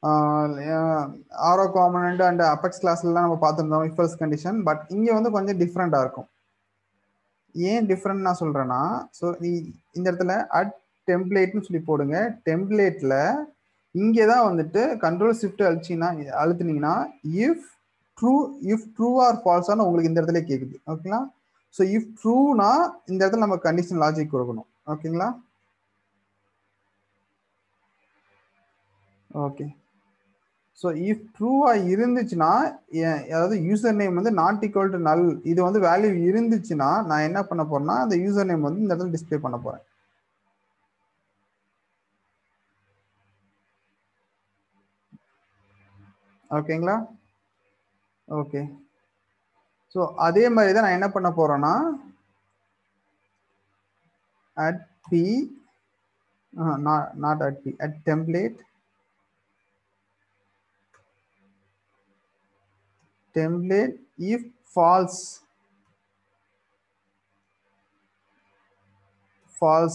ஆரோ காமனண்ட் அண்ட் அப்பெக்ஸ் கிளாஸ்லாம் நம்ம பார்த்துருந்தோம் இஃபெல்ஸ் கண்டிஷன் பட் இங்கே வந்து கொஞ்சம் டிஃப்ரெண்ட்டாக இருக்கும் ஏன் டிஃப்ரெண்ட் நான் சொல்கிறேன்னா ஸோ இந்த இடத்துல அட் டெம்ப்ளேட்னு சொல்லி போடுங்க டெம்ப்ளேட்டில் இங்கே தான் வந்துட்டு கண்ட்ரோல் ஷிஃப்ட் அழிச்சிங்கன்னா அழுத்துனீங்கன்னா if true if true or ஃபால்ஸான உங்களுக்கு இந்த இடத்துல கேட்குது ஓகேங்களா ஸோ இஃப் ட்ரூனா இந்த இடத்துல நம்ம கண்டிஷன் லாஜிக் கொடுக்கணும் ஓகேங்களா ஓகே ஸோ இஃப் ட்ரூவாக இருந்துச்சுன்னா அதாவது யூசர் நேம் வந்து நாட் ஈக்குவல் டு நல் இது வந்து வேல்யூ இருந்துச்சுன்னா நான் என்ன பண்ண போறேன்னா அந்த யூசர் நேம் வந்து இந்த இடத்துல டிஸ்பிளே பண்ண போறேன் ஓகேங்களா ஓகே ஸோ அதே மாதிரி தான் நான் என்ன பண்ண போறேன்னா at P not at P at template template if false false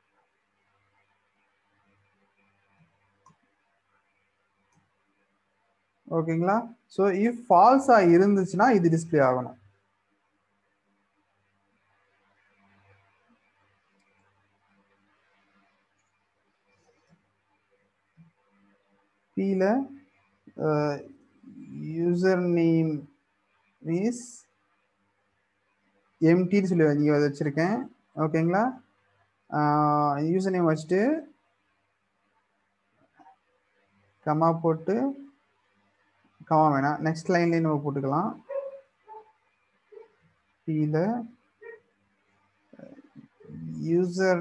ஓகேங்களா ஸோ இஃப் ஃபால்ஸா இருந்துச்சுன்னா இது டிஸ்பிளே ஆகணும் பியில் யூசர் நேம் இஸ் எம்டின்னு சொல்லி இங்கே வச்சுருக்கேன் ஓகேங்களா யூசர் நேம் வச்சுட்டு கமா போட்டு கமா வேணாம் நெக்ஸ்ட் லைன்லேயே நம்ம போட்டுக்கலாம் இதில் யூசர்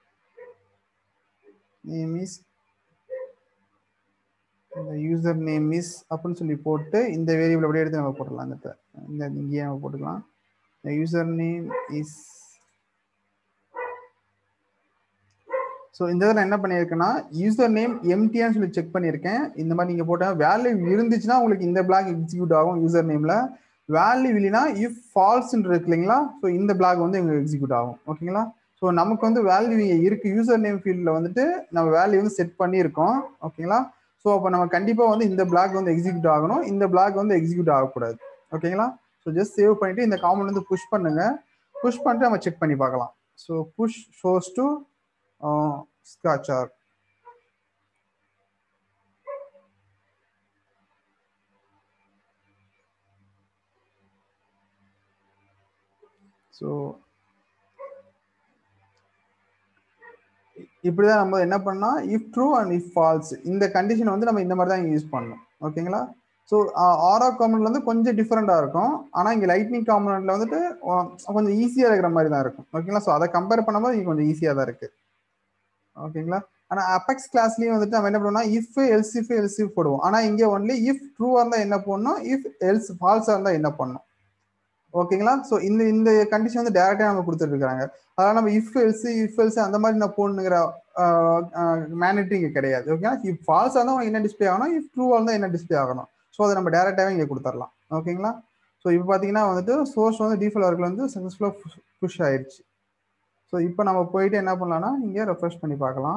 நேம் இஸ் இந்த யூசர் நேம் இஸ் அப்படின்னு சொல்லி போட்டு இந்த வேரியபிள் அப்படியே எடுத்து நம்ம போட்டுடலாம் இந்த இந்த இங்கேயே நம்ம போட்டுக்கலாம் யூசர் நேம் இஸ் ஸோ இந்த இதில் என்ன பண்ணியிருக்கேன்னா யூசர் நேம் எம்டியான்னு சொல்லி செக் பண்ணியிருக்கேன் இந்த மாதிரி நீங்கள் போட்டால் வேல்யூ இருந்துச்சுன்னா உங்களுக்கு இந்த பிளாக் எக்ஸிக்யூட் ஆகும் யூசர் நேமில் வேல்யூ இல்லைன்னா இஃப் ஃபால்ஸ்ன்னு இருக்கு இல்லைங்களா ஸோ இந்த பிளாக் வந்து எங்களுக்கு எக்ஸிக்யூட் ஆகும் ஓகேங்களா ஸோ நமக்கு வந்து வேல்யூ இங்கே இருக்குது யூசர் நேம் ஃபீல்டில் வந்துட்டு நம்ம வேல்யூ வந்து செட் பண்ணியிருக்கோம் ஓகேங்களா ஸோ அப்போ நம்ம கண்டிப்பாக வந்து இந்த பிளாக் வந்து எக்ஸிக்யூட் ஆகணும் இந்த பிளாக் வந்து எக்ஸிக்யூட் ஆகக்கூடாது ஓகேங்களா ஸோ ஜஸ்ட் சேவ் பண்ணிட்டு இந்த காமெண்ட் வந்து புஷ் பண்ணுங்க புஷ் பண்ணிட்டு நம்ம செக் பண்ணி பார்க்கலாம் ஸோ புஷ் ஷோஸ் டு ஸ்காச்சார் ஸோ இப்படிதான் நம்ம என்ன பண்ணா if true and if false இந்த கண்டிஷன் வந்து நம்ம இந்த மாதிரி தான் யூஸ் பண்ணணும் ஓகேங்களா ஸோ ஆரா காம்பனண்ட்ல வந்து கொஞ்சம் டிஃப்ரெண்டா இருக்கும் ஆனா இங்க லைட்னிங் காம்பனண்ட்ல வந்துட்டு அஹ், கொஞ்சம் ஈஸியா இருக்கிற மாதிரி தான் இருக்கும் ஓகேங்களா ஸோ அதை கம்பேர் பண்ணும்போது இங்க கொஞ்சம் ஈஸியா தான் இருக்கு ஓகேங்களா ஆனா அபெக்ஸ் கிளாஸ்லயும் வந்துட்டு நம்ம என்ன பண்ணுவோம்னா if else if else if போடுவோம் ஆனா இங்க ஒன்லி இஃப் ட்ரூவா இருந்தா என்ன பண்ணணும் இஃப் எல்ஸ் ஃபால்ஸா இருந்தா என்ன பண்ணணும் ஓகேங்களா ஸோ இந்த இந்த கண்டிஷன் வந்து டேரக்டா நம்ம கொடுத்துட்டு இருக்காங்க அதனால நம்ம இஃப் எல்ஸ் இஃப் எல்ஸ் அந்த மாதிரி நான் போடணுங்கிற மேனிட்டி இங்க கிடையாது ஓகேங்களா இஃப் ஃபால்ஸா இருந்தா உனக்கு என்ன டிஸ்ப்ளே ஆகணும் இஃப் ட்ரூவா இருந்தா என்ன டிஸ்ப்ளே ஆகணும் ஸோ அதை நம்ம டேரக்டாவே இங்க கொடுத்துடலாம் ஓகேங்களா ஸோ இப்போ பார்த்தீங்கன்னா வந்துட்டு சோர்ஸ் வந்து டிஃபால்ட் ஒர்க்கில் வந்து சக்ஸஸ்ஃபுல்லாக புஷ் ஆயிடுச்சு ஸோ இப்போ நம்ம போயிட்டு என்ன பண்ணலாம்னா இங்கே ரெஃப்ரெஷ் பண்ணி பார்க்கலாம்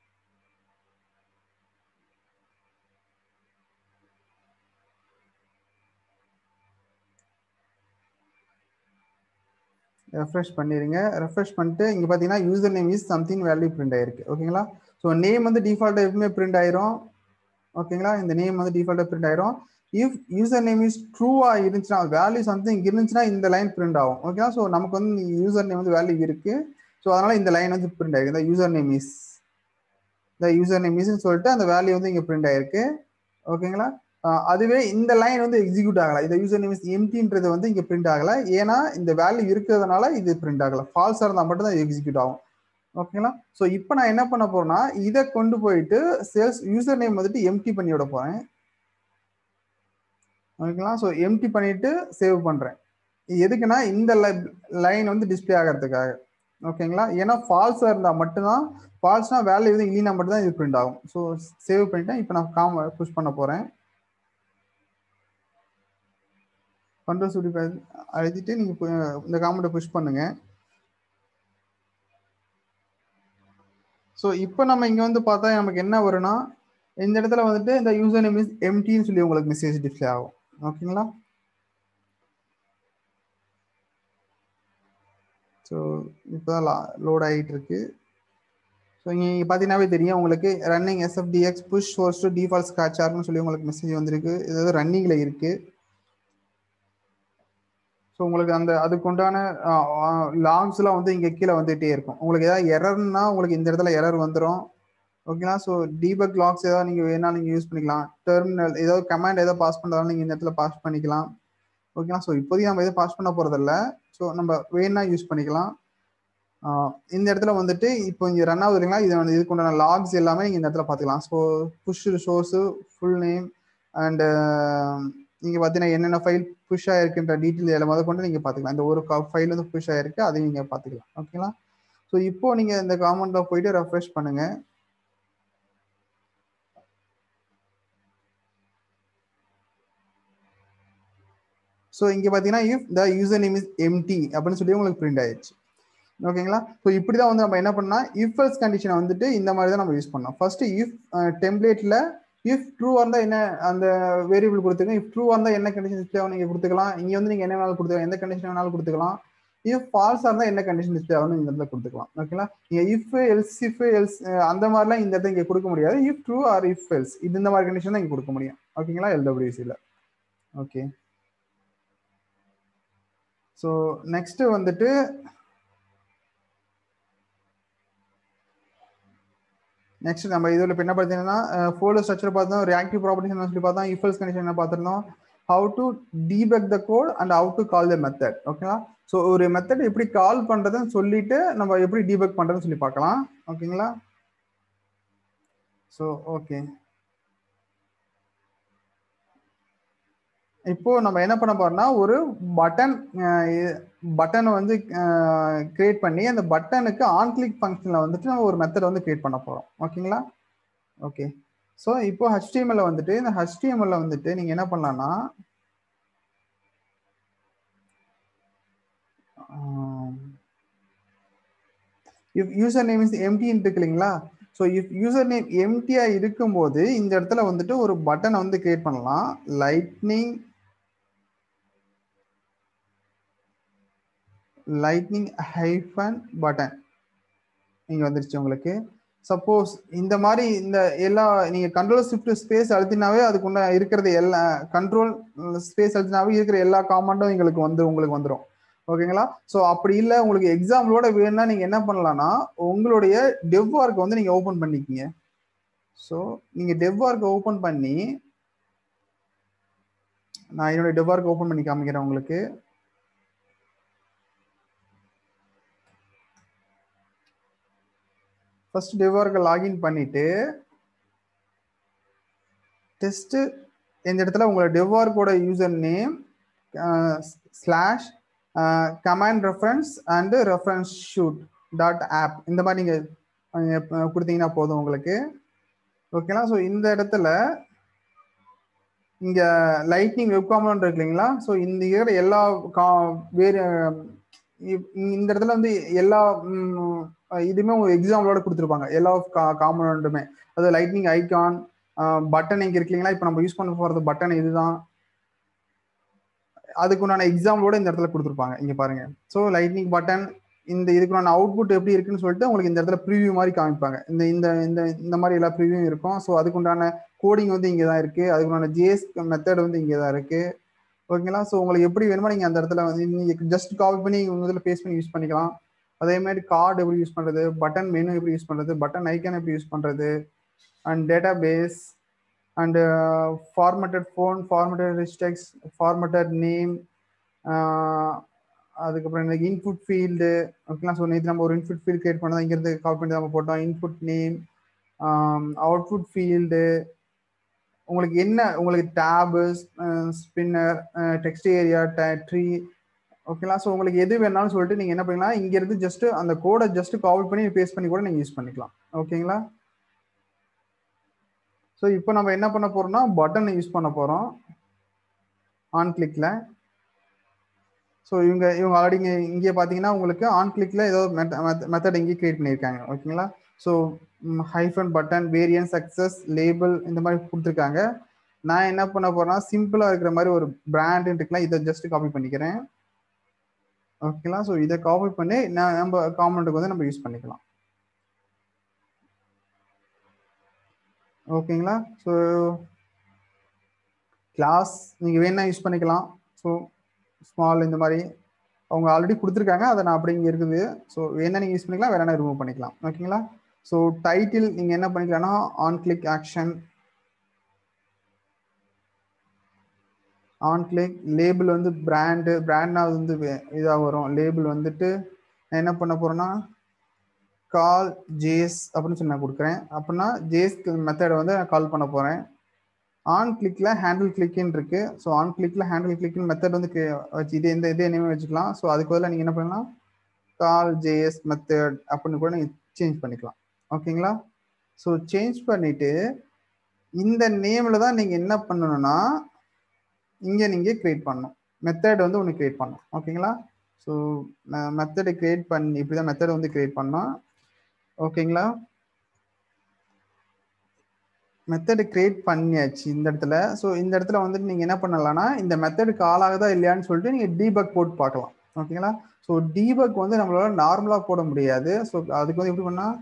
ரெஃப்ரெஷ் பண்ணிடுங்க ரெஃப்ரெஷ் பண்ணிட்டு இங்கே பார்த்தீங்கன்னா user name is something value print ஆயிருக்கு ஓகேங்களா ஸோ நேம் வந்து டிஃபால்ட்டாக எப்பவுமே பிரிண்ட் ஆயிரும் ஓகேங்களா இந்த நேம் வந்து டிஃபால்ட்டாக பிரிண்ட் ஆயிரும் இஃப் யூசர் நேம் இஸ் ட்ரூவா இருந்துச்சுன்னா வேல்யூ சம்திங் இருந்துச்சுன்னா இந்த லைன் பிரிண்ட் ஆகும் ஓகேங்களா ஸோ நமக்கு வந்து யூசர் நேம் வந்து வேல்யூ இருக்கு ஸோ அதனால இந்த லைன் வந்து பிரிண்ட் ஆயிருக்கு இந்த யூசர் நேம் இஸ் இந்த யூசர் நேம் இஸ்ன்னு சொல்லிட்டு அந்த வேல்யூ வந்து இங்கே பிரிண்ட் ஆயிருக்கு ஓகேங்களா ஆஹ் அதுவே இந்த லைன் வந்து எக்ஸிக்யூட் ஆகல இந்த யூசர் நேம் இஸ் எம்டின்றது வந்து இங்க பிரிண்ட் ஆகல ஏன்னா இந்த வேல்யூ இருக்கிறதுனால இது பிரிண்ட் ஆகல ஃபால்ஸா இருந்தா மட்டும் தான் எக்ஸிக்யூட் ஆகும் ஓகேங்களா ஸோ இப்போ நான் என்ன பண்ண போறேன்னா இதை கொண்டு போயிட்டு சேல்ஸ் யூசர் நேம் வந்துட்டு எம்டி பண்ணி விட போறேன் ஓகேங்களா ஸோ எம்டி பண்ணிட்டு சேவ் பண்றேன் எதுக்குன்னா இந்த லைன் வந்து டிஸ்ப்ளே ஆகிறதுக்காக ஓகேங்களா ஏன்னா ஃபால்ஸா இருந்தா மட்டும்தான் ஃபால்ஸ்னா வேல்யூ வந்து இல்லைனா மட்டும் தான் இது பிரிண்ட் ஆகும் ஸோ சேவ் பண்ணிட்டேன் இப்போ நான் காம் புஷ் பண்ண போறேன் கண்ட்ரோல் சுடி அழுத்திட்டு நீங்க பு- இந்த காமெண்ட்டை புஷ் பண்ணுங்க ஸோ இப்போ நம்ம இங்க வந்து பார்த்தா நமக்கு என்ன வரும்னா இந்த இடத்துல வந்துட்டு இந்த யூசர் நேம் இஸ் எம்டின்னு சொல்லி உங்களுக்கு மெசேஜ் டிஸ்ப்ளே ஆகும் ஓகேங்களா ஸோ இப்போ லோட் ஆகிட்டு இருக்கு ஸோ இங்கே பார்த்தீங்கன்னாவே தெரியும் உங்களுக்கு running SFDX push source to default ஸ்காட்சார்னு சொல்லி உங்களுக்கு மெசேஜ் வந்திருக்கு இது வந்து ரன்னிங்கில் இருக்கு ஸோ உங்களுக்கு அந்த அதுக்கு உண்டான லாக்ஸ்லாம் வந்து இங்கே கீழே வந்துகிட்டே இருக்கும் உங்களுக்கு ஏதாவது எரர்னா உங்களுக்கு இந்த இடத்துல எரர் வந்துடும் ஓகேங்களா ஸோ டீபக் லாக்ஸ் ஏதாவது நீங்கள் வேணா நீங்கள் யூஸ் பண்ணிக்கலாம் டெர்மினல் ஏதாவது கமாண்ட் ஏதாவது பாஸ் பண்ணுறதாலும் நீங்கள் இந்த இடத்துல பாஸ் பண்ணிக்கலாம் ஓகேங்களா ஸோ இப்போதைக்கு நம்ம எதுவும் பாஸ் பண்ண போகிறதில்ல ஸோ நம்ம வேணா யூஸ் பண்ணிக்கலாம் ஆஹ் இந்த இடத்துல வந்துட்டு இப்போ இங்கே ரன் ஆகுது இல்லைங்களா இது வந்து இதுக்கு உண்டான லாக்ஸ் எல்லாமே நீங்கள் இந்த இடத்துல பார்த்துக்கலாம் so push resource full name and நீங்கள் பார்த்தீங்கன்னா என்னென்ன ஃபைல் புஷ் ஆயிருக்குன்ற டீட்டெயில் எல்லாம் முத கொண்டு நீங்கள் பார்த்துக்கலாம் இந்த ஒரு ஃபைல் வந்து புஷ் ஆயிருக்கு அதையும் நீங்கள் பார்த்துக்கலாம் ஓகேங்களா ஸோ இப்போ நீங்கள் இந்த காமெண்ட்டில் போயிட்டு ரெஃப்ரெஷ் பண்ணுங்க ஸோ இங்கே பார்த்தீங்கன்னா if the user name is empty அப்படின்னு சொல்லி உங்களுக்கு பிரிண்ட் ஆயிடுச்சு ஓகேங்களா ஸோ இப்படி தான் வந்து நம்ம என்ன பண்ணால் இஃப் எல்ஸ் கண்டிஷனை வந்துட்டு இந்த மாதிரி தான் நம்ம யூஸ் பண்ணோம் ஃபர்ஸ்ட் இஃப் டெம்ப்ளேட்டில் இஃப் ட்ரூவாக இருந்தால் என்ன அந்த வேரியபிள் கொடுத்துருங்க இஃப் ட்ரூவாக இருந்தால் என்ன கண்டிஷன் டிஸ்பிளே ஆகும் நீங்கள் கொடுத்துக்கலாம் இங்கே வந்து நீங்கள் என்ன வேணாலும் கொடுத்துக்கலாம் எந்த கண்டிஷன் வேணாலும் கொடுத்துக்கலாம் இஃப் ஃபால்ஸாக இருந்தால் என்ன கண்டிஷன் டிஸ்பிளே ஆகும் இந்த இடத்துல கொடுத்துக்கலாம் ஓகேங்களா நீங்கள் இஃப் எல்ஸ் இஃப் எல்ஸ் அந்த மாதிரிலாம் இந்த இடத்துல இங்கே கொடுக்க முடியாது if true or if else இது இந்த மாதிரி கண்டிஷன் தான் இங்கே கொடுக்க முடியும் ஓகேங்களா எல்டபிள்யூசியில் ஓகே ஸோ நெக்ஸ்ட் வந்துட்டு நெக்ஸ்ட் நம்ம இதில் இப்போ என்ன பார்த்தீங்கன்னா ஃபோல்டர் ஸ்ட்ரக்சர் பார்த்தோம் ரியாக்டிவ் ப்ராப்பர்ட்டிஸ் சொல்லி பார்த்தோம் இஃபல்ஸ் கண்டிஷன் என்ன பார்த்துருந்தோம் how to debug the code and how to call the method ஓகேங்களா ஸோ ஒரு மெத்தட் எப்படி கால் பண்ணுறதுன்னு சொல்லிட்டு நம்ம எப்படி டீபக் பண்ணுறதுன்னு சொல்லி பார்க்கலாம் ஓகேங்களா ஸோ ஓகே இப்போ நம்ம என்ன பண்ண போறோம்னா ஒரு பட்டன் பட்டனை வந்து கிரியேட் பண்ணி அந்த பட்டனுக்கு ஆன் கிளிக் ஃபங்க்ஷனில் வந்துட்டு நம்ம ஒரு மெத்தட் வந்து கிரியேட் பண்ண போறோம் ஓகேங்களா ஓகே ஸோ இப்போ ஹெச்டிஎம்எல்ல வந்துட்டு இந்த ஹெச்டிஎம்எல்ல வந்துட்டு நீங்க என்ன பண்ணலாம்னா இஃப் யூசர் நேம் இஸ் எம்டின்னு இருக்கு இல்லைங்களா ஸோ இஃப் யூசர் நேம் எம்டியா இருக்கும்போது இந்த இடத்துல வந்துட்டு ஒரு பட்டனை வந்து கிரியேட் பண்ணலாம் லைட்னிங் லைட்னிங் ஹைஃபன் பட்டன் இங்க வந்துருச்சு உங்களுக்கு சப்போஸ் இந்த மாதிரி இந்த எல்லா நீங்க கண்ட்ரோல் ஷிஃப்ட் ஸ்பேஸ் அழுத்தினாவே அதுக்குள்ள இருக்கிறது எல்லா கண்ட்ரோல் ஸ்பேஸ் அழுத்தினாவே இருக்கிற எல்லா காமெண்டும் எங்களுக்கு வந்து உங்களுக்கு வந்துடும் ஓகேங்களா ஸோ அப்படி இல்லை உங்களுக்கு எக்ஸாம்பிளோட வேணும்னா நீங்க என்ன பண்ணலாம்னா உங்களுடைய டெவ் ஒர்க் வந்து நீங்க ஓப்பன் பண்ணிக்கிங்க ஸோ நீங்க டெவ் ஒர்க் ஓப்பன் பண்ணி நான் என்னோட டெவார்க் ஓப்பன் பண்ணி காமிக்கிறேன் உங்களுக்கு ஃபர்ஸ்ட் டெவார்க்கை லாகின் பண்ணிட்டு டெஸ்ட் இந்த இடத்துல உங்களோட டெவார்க்கோட user name slash command reference and reference shoot dot app இந்த மாதிரி நீங்கள் கொடுத்தீங்கன்னா போதும் உங்களுக்கு ஓகேங்களா ஸோ இந்த இடத்துல இங்கே லைட்னிங் வெப் காம்பனண்ட் இருக்கு இல்லைங்களா ஸோ இந்த இருக்கிற எல்லா கா வேறு இந்த இடத்துல வந்து எல்லா இதுவுமே ஒரு எக்ஸாம்பிளோட கொடுத்துருப்பாங்க எல்லா காம்பனண்ட்டுமே அது லைட்னிங் ஐகான் பட்டன் இங்கே இருக்கு இல்லைங்களா இப்போ நம்ம யூஸ் பண்ண போகிறது பட்டன் இதுதான் அதுக்கு உண்டான எக்ஸாம்பிளோட இந்த இடத்துல கொடுத்துருப்பாங்க இங்கே பாருங்க ஸோ லைட்னிங் பட்டன் இந்த இதுக்குண்டான அவுட்புட் எப்படி இருக்குன்னு சொல்லிட்டு உங்களுக்கு இந்த இடத்துல ப்ரிவியூ மாதிரி காமிப்பாங்க இந்த இந்த இந்த இந்த மாதிரி எல்லா ப்ரிவியூ இருக்கும் ஸோ அதுக்குண்டான கோடிங் வந்து இங்கே தான் இருக்கு அதுக்குண்டான ஜிஎஸ் மெத்தட் வந்து இங்கே தான் இருக்கு ஓகேங்களா ஸோ உங்களுக்கு எப்படி வேணுமோ நீங்கள் அந்த இடத்துல வந்து நீங்கள் ஜஸ்ட் காப்பி பண்ணி உங்கள் இதில் பேஸ்ட் பண்ணி யூஸ் பண்ணிக்கலாம் அதே மாதிரி கார்டு எப்படி யூஸ் பண்ணுறது பட்டன் மெனு எப்படி யூஸ் பண்ணுறது பட்டன் ஐக்கான் எப்படி யூஸ் பண்ணுறது and database and formatted phone formatted rich text formatted name அதுக்கப்புறம் எனக்கு இன்புட் ஃபீல்டு ஓகேலாம் ஸோ நேற்று நம்ம ஒரு இன்புட் ஃபீல்டு கிரியேட் பண்ணதான் இங்கேருந்து காப்பி பண்ணி நம்ம போட்டோம் இன்புட் நேம் அவுட்புட் ஃபீல்டு உங்களுக்கு என்ன உங்களுக்கு tab spinner text area tree ஓகேங்களா ஸோ உங்களுக்கு எது வேணாலும் சொல்லிட்டு நீங்கள் என்ன பண்ணலாம் இங்கேருந்து ஜஸ்ட் அந்த கோடை ஜஸ்ட் காப்பி பண்ணி பேஸ்ட் பண்ணி கூட நீங்கள் யூஸ் பண்ணிக்கலாம் ஓகேங்களா ஸோ இப்போ நம்ம என்ன பண்ண போறோம்னா பட்டனை யூஸ் பண்ண போகிறோம் ஆன் கிளிக்கில் ஸோ இவங்க இவங்க ஆல்ரெடி இங்கே இங்கே பார்த்தீங்கன்னா உங்களுக்கு ஆன் கிளிக்கில் ஏதோ மெத்தட் இங்கே கிரியேட் பண்ணியிருக்காங்க ஓகேங்களா so hyphen button variants success label இந்த மாதிரி கொடுத்துருக்காங்க நான் என்ன பண்ண போறேன்னா சிம்பிளாக இருக்கிற மாதிரி ஒரு பிராண்ட் இருக்குல்ல இதை ஜஸ்ட் காப்பி பண்ணிக்கிறேன் ஓகேங்களா ஸோ இதை காப்பி பண்ணி நான் நம்ம காமெண்ட்டுக்கு வந்து நம்ம யூஸ் பண்ணிக்கலாம் ஓகேங்களா ஸோ கிளாஸ் நீங்கள் வேணா யூஸ் பண்ணிக்கலாம் ஸோ ஸ்மால் இந்த மாதிரி அவங்க ஆல்ரெடி கொடுத்துருக்காங்க அதை நான் அப்படி இங்கே இருக்குது ஸோ வேணா நீங்கள் யூஸ் பண்ணிக்கலாம் வேணா ரிமூவ் பண்ணிக்கலாம் ஓகேங்களா ஸோ டைட்டில் நீங்கள் என்ன பண்ணிக்கலாம்னா on click action on click label வந்து பிராண்டு பிராண்ட்னா வந்து இதாக வரும் லேபிள் வந்துட்டு நான் என்ன பண்ண போகிறேன்னா கால் ஜேஸ் அப்படின்னு சொல்லி நான் கொடுக்குறேன் அப்படின்னா ஜேஸ் மெத்தடை வந்து நான் கால் பண்ண போகிறேன் ஆன் கிளிக்கில் ஹேண்டில் கிளிக்னு இருக்கு ஸோ ஆன் கிளிக்கில் ஹேண்டில் கிளிக்னு மெத்தட் வந்து வச்சு இதே இந்த இதே நேமே வச்சுக்கலாம் ஸோ அதுக்கு பதிலாக நீங்கள் என்ன பண்ணலாம் கால் ஜேஎஸ் மெத்தட் அப்படின்னு கூட நீங்கள் சேஞ்ச் பண்ணிக்கலாம் ஓகேங்களா ஸோ சேஞ்ச் பண்ணிட்டு இந்த நேமில் தான் நீங்கள் என்ன பண்ணணும்னா இங்கே நீங்கள் கிரியேட் பண்ணணும் மெத்தட் வந்து ஒன்று கிரியேட் பண்ணணும் ஓகேங்களா ஸோ மெத்தடை கிரியேட் பண்ணி இப்படி தான் மெத்தட் வந்து கிரியேட் பண்ணோம் ஓகேங்களா மெத்தடு கிரியேட் பண்ணியாச்சு இந்த இடத்துல ஸோ இந்த இடத்துல வந்துட்டு நீங்கள் என்ன பண்ணலாம்னா இந்த மெத்தடுக்கு ஆளாகுதா இல்லையான்னு சொல்லிட்டு நீங்கள் டீபக் போட்டு பார்க்கலாம் ஓகேங்களா ஸோ டீபக் வந்து நம்மளால நார்மலாக போட முடியாது ஸோ அதுக்கு வந்து எப்படி பண்ணால்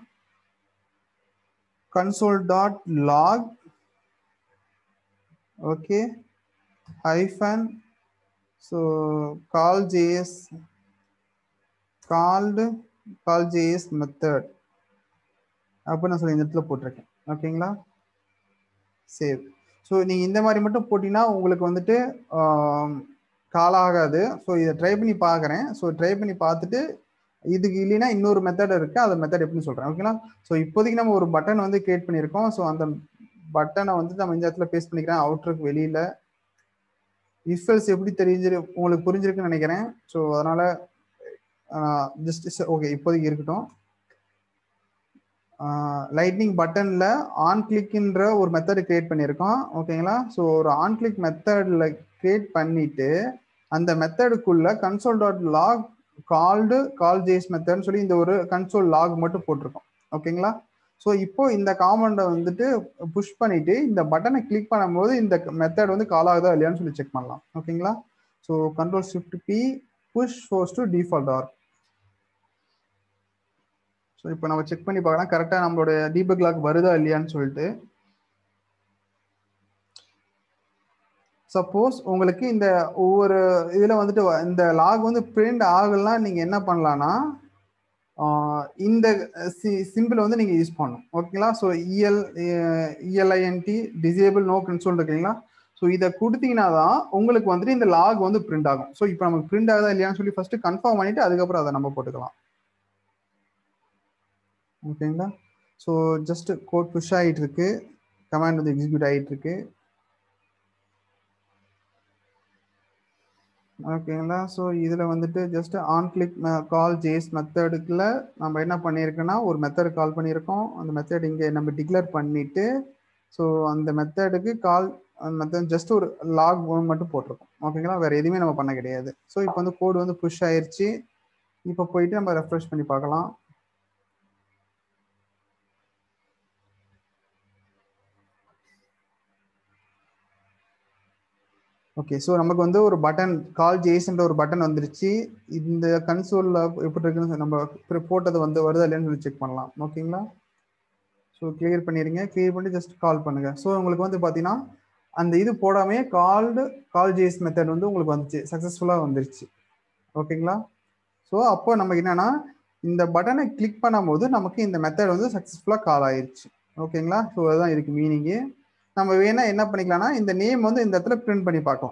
console dot log okay hyphen so call JS called call JS method அப்படின்னு நான் சொல்லி இந்த இடத்துல போட்டிருக்கேன் ஓகேங்களா சேவ் ஸோ நீங்கள் இந்த மாதிரி மட்டும் போட்டிங்கன்னா உங்களுக்கு வந்துட்டு கால் ஆகாது ஸோ இதை ட்ரை பண்ணி பார்க்குறேன் ஸோ ட்ரை பண்ணி பார்த்துட்டு இதுக்கு இல்லைன்னா இன்னொரு மெத்தட் இருக்குது அந்த மெத்தட் எப்படின்னு சொல்கிறேன் ஓகேங்களா ஸோ இப்போதைக்கு நம்ம ஒரு பட்டன் வந்து கிரியேட் பண்ணியிருக்கோம் ஸோ அந்த பட்டனை வந்து நம்ம இந்த இடத்துல பேஸ்ட் பண்ணிக்கிறேன் அவுட்ருக்கு வெளியில் இஃபல்ஸ் எப்படி தெரிஞ்சு உங்களுக்கு புரிஞ்சிருக்குன்னு நினைக்கிறேன் ஸோ அதனால் ஜஸ்ட் ஓகே இப்போதைக்கு இருக்கட்டும் லைட்னிங் பட்டனில் ஆன் கிளிக்ன்ற ஒரு மெத்தட் கிரியேட் பண்ணியிருக்கோம் ஓகேங்களா ஸோ ஒரு ஆன் கிளிக் மெத்தடில் கிரியேட் பண்ணிட்டு அந்த மெத்தடுக்குள்ள console dot log called call JS மெத்தட்னு சொல்லி இந்த ஒரு கன்சோல் லாக் மட்டும் போட்டிருக்கோம் ஓகேங்களா ஸோ இப்போ இந்த காமெண்டை வந்துட்டு புஷ் பண்ணிட்டு இந்த பட்டனை கிளிக் பண்ணும்போது இந்த மெத்தட் வந்து கால் ஆகுதா இல்லையான்னு சொல்லி செக் பண்ணலாம் ஓகேங்களா so control shift P push force to default org so இப்போ நம்ம செக் பண்ணி பார்க்கலாம் கரெக்டாக நம்மளோட டீபக் லாக் வருதா இல்லையான்னு சொல்லிட்டு சப்போஸ் உங்களுக்கு இந்த ஒவ்வொரு இதில் வந்துட்டு இந்த லாக் வந்து பிரிண்ட் ஆகலாம் நீங்கள் என்ன பண்ணலான்னா இந்த சிம்பிள் வந்து நீங்கள் யூஸ் பண்ணணும் ஓகேங்களா so EL ELINT disable no console இருக்குங்களா ஸோ இதை கொடுத்தீங்கன்னா தான் உங்களுக்கு வந்துட்டு இந்த லாக் வந்து பிரிண்ட் ஆகும் ஸோ இப்போ நமக்கு பிரிண்ட் ஆகுதா இல்லையான்னு சொல்லி ஃபர்ஸ்ட் கன்ஃபார்ம் பண்ணிட்டு அதுக்கப்புறம் அதை நம்ம போட்டுக்கலாம் ஓகேங்களா ஸோ ஜஸ்ட் கோட் புஷ் ஆகிட்டு இருக்கு கமாண்ட் வந்து எக்ஸிக்யூட் ஆகிட்டு இருக்கு ஓகேங்களா ஸோ இதில் வந்துட்டு just on click call JS மெத்தடுக்குள்ள நம்ம என்ன பண்ணியிருக்கோன்னா ஒரு மெத்தடு கால் பண்ணியிருக்கோம் அந்த மெத்தட் இங்கே நம்ம டிக்ளேர் பண்ணிட்டு ஸோ அந்த மெத்தடுக்கு கால் அந்த மெத்தட் ஜஸ்ட் ஒரு லாக் மட்டும் போட்டிருக்கோம் ஓகேங்களா வேற எதுவுமே நம்ம பண்ண கிடையாது ஸோ இப்போ வந்து கோடு வந்து புஷ் ஆயிருச்சு இப்போ போயிட்டு நம்ம ரெஃப்ரெஷ் பண்ணி பார்க்கலாம் ஓகே ஸோ நமக்கு வந்து ஒரு பட்டன் கால் ஜேஸ்ன்ற ஒரு பட்டன் வந்துருச்சு இந்த கன்சோலில் எப்படி இருக்குன்னு நம்ம போட்டது வந்து வருதா இல்லையான்னு சொல்லி செக் பண்ணலாம் ஓகேங்களா ஸோ கிளியர் பண்ணிடுங்க கிளியர் பண்ணி ஜஸ்ட் கால் பண்ணுங்க ஸோ உங்களுக்கு வந்து பார்த்தீங்கன்னா அந்த இது போடாமே கால்டு கால் ஜேஸ் மெத்தட் வந்து உங்களுக்கு வந்துச்சு சக்ஸஸ்ஃபுல்லாக வந்துருச்சு ஓகேங்களா ஸோ அப்போ நமக்கு என்னன்னா இந்த பட்டனை கிளிக் பண்ணும்போது நமக்கு இந்த மெத்தட் வந்து சக்ஸஸ்ஃபுல்லாக கால் ஆயிருச்சு ஓகேங்களா ஸோ அதுதான் இதுக்கு மீனிங்கு நம்ம வேணா என்ன பண்ணிக்கலாம்னா இந்த நேம் வந்து இந்த இடத்துல பிரிண்ட் பண்ணி பார்க்கலாம்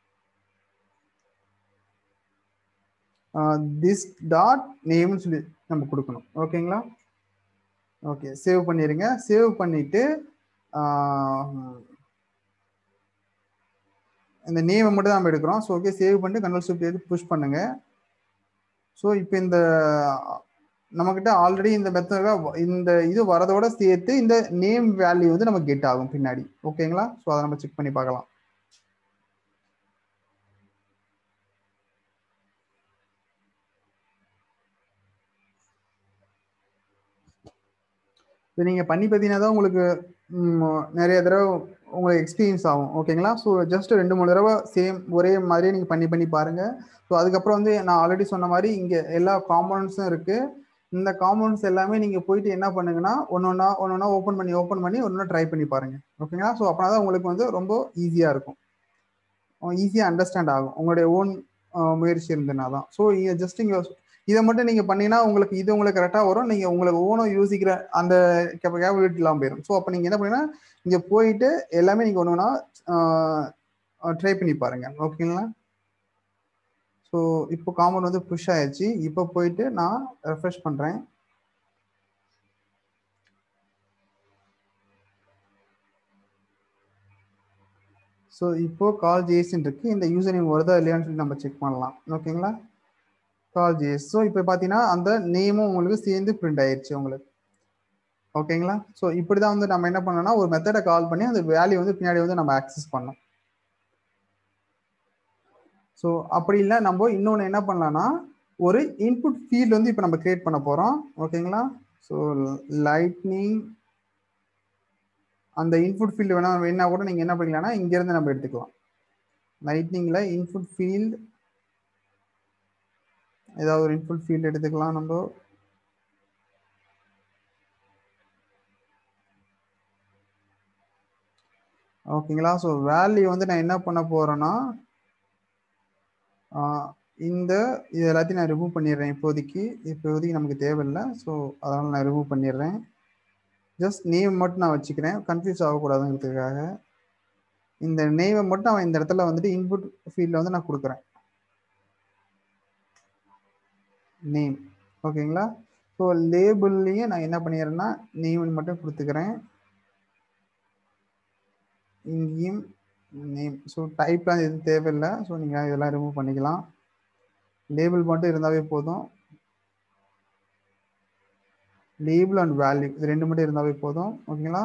திஸ் டாட் நேம்னு சொல்லி நம்ம கொடுக்கணும் ஓகேங்களா ஓகே சேவ் பண்ணிடுங்க சேவ் பண்ணிட்டு இந்த நேமை மட்டும் தான் நம்ம எடுக்கிறோம் ஸோ ஓகே சேவ் பண்ணிட்டு கண்ட்ரோல் ஷிஃப்ட் எடுத்து புஷ் பண்ணுங்க ஸோ இப்போ இந்த நம்மக்கிட்ட ஆல்ரெடி இந்த மெத்தட இந்த இது வரதோட சேர்த்து இந்த நேம் வேல்யூ வந்து நமக்கு கெட் ஆகும் பின்னாடி ஓகேங்களா ஸோ அதை நம்ம செக் பண்ணி பார்க்கலாம் இது நீங்கள் பண்ணி பார்த்தீங்கன்னா தான் உங்களுக்கு நிறைய தடவை உங்களுக்கு எக்ஸ்பீரியன்ஸ் ஆகும் ஓகேங்களா ஸோ ஜஸ்ட் ரெண்டு மூணு தடவை சேம் ஒரே மாதிரியே நீங்கள் பண்ணி பண்ணி பாருங்கள் ஸோ அதுக்கப்புறம் வந்து நான் ஆல்ரெடி சொன்ன மாதிரி இங்கே எல்லா காம்பனன்ட்ஸும் இருக்குது இந்த காம்பவுண்ட்ஸ் எல்லாமே நீங்கள் போயிட்டு என்ன பண்ணுங்கன்னா ஒன்று ஒன்றா ஒன்று ஒன்றா ஓப்பன் பண்ணி ஓப்பன் பண்ணி ஒன்று ட்ரை பண்ணி பாருங்கள் ஓகேங்களா ஸோ அப்படின்னா தான் உங்களுக்கு வந்து ரொம்ப ஈஸியாக இருக்கும் ஈஸியாக அண்டர்ஸ்டாண்ட் ஆகும் உங்களுடைய ஓன் முயற்சி இருந்ததுனா தான் ஸோ ஜஸ்ட் இங்கே இதை மட்டும் நீங்கள் பண்ணீங்கன்னா உங்களுக்கு இது உங்களுக்கு கரெக்டாக வரும் நீங்கள் உங்களுக்கு ஓனம் யோசிக்கிற அந்த கேபபிலிட்டி இல்லாமல் போயிடும் ஸோ அப்போ நீங்கள் என்ன பண்ணீங்கன்னா இங்கே போயிட்டு எல்லாமே நீங்கள் ஒன்று ஒன்றா ட்ரை பண்ணி பாருங்கள் ஓகேங்களா ஸோ இப்போ காமன் வந்து புஷ் ஆயிடுச்சு இப்போ போயிட்டு நான் ரெஃப்ரெஷ் பண்ணுறேன் ஸோ இப்போ கால் ஜேஸ்ன்னு இருக்கு இந்த யூசர் நேம் வருதா இல்லையான்னு சொல்லி நம்ம செக் பண்ணலாம் ஓகேங்களா கால் ஜேஸ் ஸோ இப்போ பார்த்தீங்கன்னா அந்த நேமும் உங்களுக்கு சேர்ந்து பிரிண்ட் ஆயிடுச்சு உங்களுக்கு ஓகேங்களா ஸோ இப்படி தான் வந்து நம்ம என்ன பண்ணோம்னா ஒரு மெத்தடை கால் பண்ணி அந்த வேல்யூ வந்து பின்னாடி வந்து நம்ம ஆக்சஸ் பண்ணோம் ஸோ அப்படி இல்லை நம்ம இன்னொன்று என்ன பண்ணலாம்னா ஒரு இன்புட் ஃபீல்டு வந்து இப்போ நம்ம கிரியேட் பண்ண போகிறோம் ஓகேங்களா ஸோ லைட்னிங் அந்த இன்புட் ஃபீல்டு வேணா வேணா கூட நீங்கள் என்ன பண்ணிக்கலாம்னா இங்கேருந்து நம்ம எடுத்துக்கலாம் லைட்னிங்கில் இன்புட் ஃபீல்டு ஏதாவது ஒரு இன்புட் ஃபீல்டு எடுத்துக்கலாம் நம்ம ஓகேங்களா ஸோ வேல்யூ வந்து நான் என்ன பண்ண போகிறேன்னா இந்த இது எல்லாத்தையும் நான் ரிமூவ் பண்ணிடுறேன் இப்போதைக்கு இப்போதைக்கு நமக்கு தேவையில்லை ஸோ அதனால் நான் ரிமூவ் பண்ணிடுறேன் ஜஸ்ட் நேம் மட்டும் நான் வச்சுக்கிறேன் கன்ஃபியூஸ் ஆகக்கூடாதுங்கிறதுக்காக இந்த நேமை மட்டும் அவன் இந்த இடத்துல வந்துட்டு இன்புட் ஃபீல்டில் வந்து நான் கொடுக்குறேன் நேம் ஓகேங்களா ஸோ லேபிள்லேயும் நான் என்ன பண்ணிடுறேன்னா நேம்னு மட்டும் கொடுத்துக்கிறேன் இங்கேயும் நேம் ஸோ டைப்லாம் எதுவும் தேவையில்லை ஸோ நீங்கள் இதெல்லாம் ரிமூவ் பண்ணிக்கலாம் லேபிள் மட்டும் இருந்தாவே போதும் லேபிள் அண்ட் வேல்யூ இது ரெண்டு மட்டும் இருந்தாவே போதும் ஓகேங்களா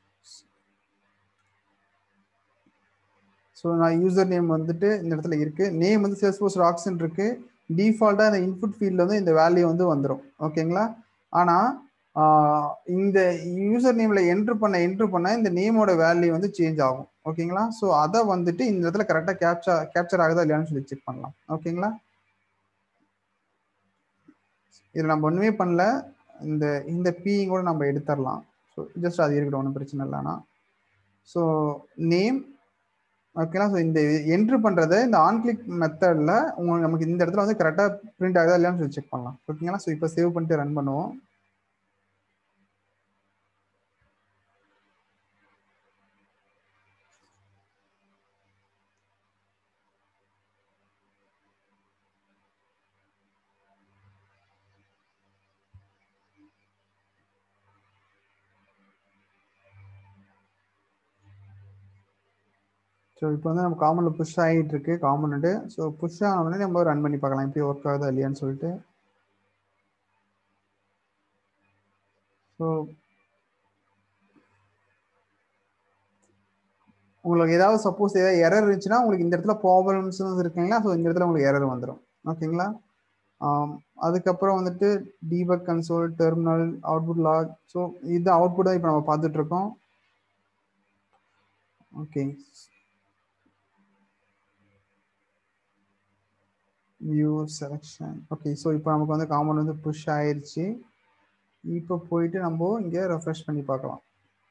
ஸோ நான் யூசர் நேம் வந்துட்டு இந்த இடத்துல இருக்கு நேம் வந்து சேல்ஸ்போர்ஸ் ராக்ஸ்ன்னு இருக்கு டிஃபால்ட்டாக இந்த இன்புட் ஃபீல்டில் வந்து இந்த வேல்யூ வந்து வந்துடும் ஓகேங்களா ஆனால் இந்த யூசர் நேம்ல என்ட்ரு பண்ண என்ட்ரு பண்ண இந்த நேமோட வேல்யூ வந்து சேஞ்ச் ஆகும் ஓகேங்களா ஸோ அதை வந்துட்டு இந்த இடத்துல கரெக்டாக கேப்சர் கேப்சர் ஆகுதா இல்லையான்னு சொல்லி செக் பண்ணலாம் ஓகேங்களா இதில் நம்ம ஒன்றுமே பண்ணல இந்த இந்த பீயும் கூட நம்ம எடுத்துடலாம் ஸோ ஜஸ்ட் அது இருக்கட்டும் ஒன்றும் பிரச்சனை இல்லைனா ஸோ நேம் ஓகேங்களா ஸோ இந்த என்ட்ரு பண்ணுறத இந்த ஆன் கிளிக் மெத்தடில் உங்களுக்கு நமக்கு இந்த இடத்துல வந்து கரெக்டாக பிரிண்ட் ஆகுதா இல்லையான்னு சொல்லி செக் பண்ணலாம் ஓகேங்களா ஸோ இப்போ சேவ் பண்ணிட்டு ரன் பண்ணுவோம் ஸோ இப்போ வந்து நம்ம காமனில் புஷ் ஆகிட்டு இருக்கு காமனண்ட்டு ஸோ புஷ் ஆனோடனே நம்ம ரன் பண்ணி பார்க்கலாம் எப்படி ஒர்க் ஆகுதா இல்லையான்னு சொல்லிட்டு ஸோ உங்களுக்கு ஏதாவது சப்போஸ் ஏதாவது எரர் இருந்துச்சுன்னா உங்களுக்கு இந்த இடத்துல ப்ராப்ளம்ஸ் இருக்குங்களா ஸோ இந்த இடத்துல உங்களுக்கு எரர் வந்துடும் ஓகேங்களா அதுக்கப்புறம் வந்துட்டு debug console terminal output log so இது அவுட்புட் தான் இப்போ நம்ம பார்த்துட்டு இருக்கோம் okay view selection okay so இப்போ நமக்கு வந்து காமன் வந்து புஷ் ஆயிடுச்சு இப்போ போயிட்டு நம்ம இங்கே ரெஃப்ரெஷ் பண்ணி பார்க்கலாம்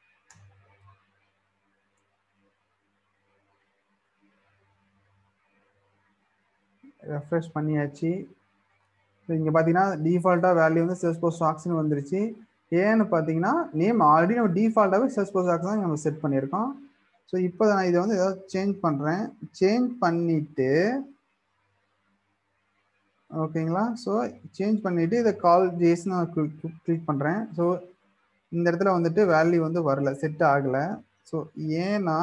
ரெஃப்ரெஷ் பண்ணியாச்சு ஸோ இங்கே பார்த்தீங்கன்னா டிஃபால்ட்டாக வேல்யூ வந்து சேல்ஸ் போஸ்ட் ஸ்டாக்ஸ்னு வந்துருச்சு ஏன்னு பார்த்தீங்கன்னா நேம் ஆல்ரெடி நம்ம டிஃபால்ட்டாகவே சேல்ஸ் போஸ்ட் ஸ்டாக்ஸ் தான் நம்ம செட் பண்ணியிருக்கோம் ஸோ இப்போ நான் இதை வந்து ஏதாவது சேஞ்ச் பண்ணுறேன் சேஞ்ச் பண்ணிவிட்டு ஓகேங்களா ஸோ சேஞ்ச் பண்ணிவிட்டு இதை கால் ஜேஸ் நான் கிளிக் பண்ணுறேன் ஸோ இந்த இடத்துல வந்துட்டு வேல்யூ வந்து வரல செட் ஆகலை ஸோ ஏன்னா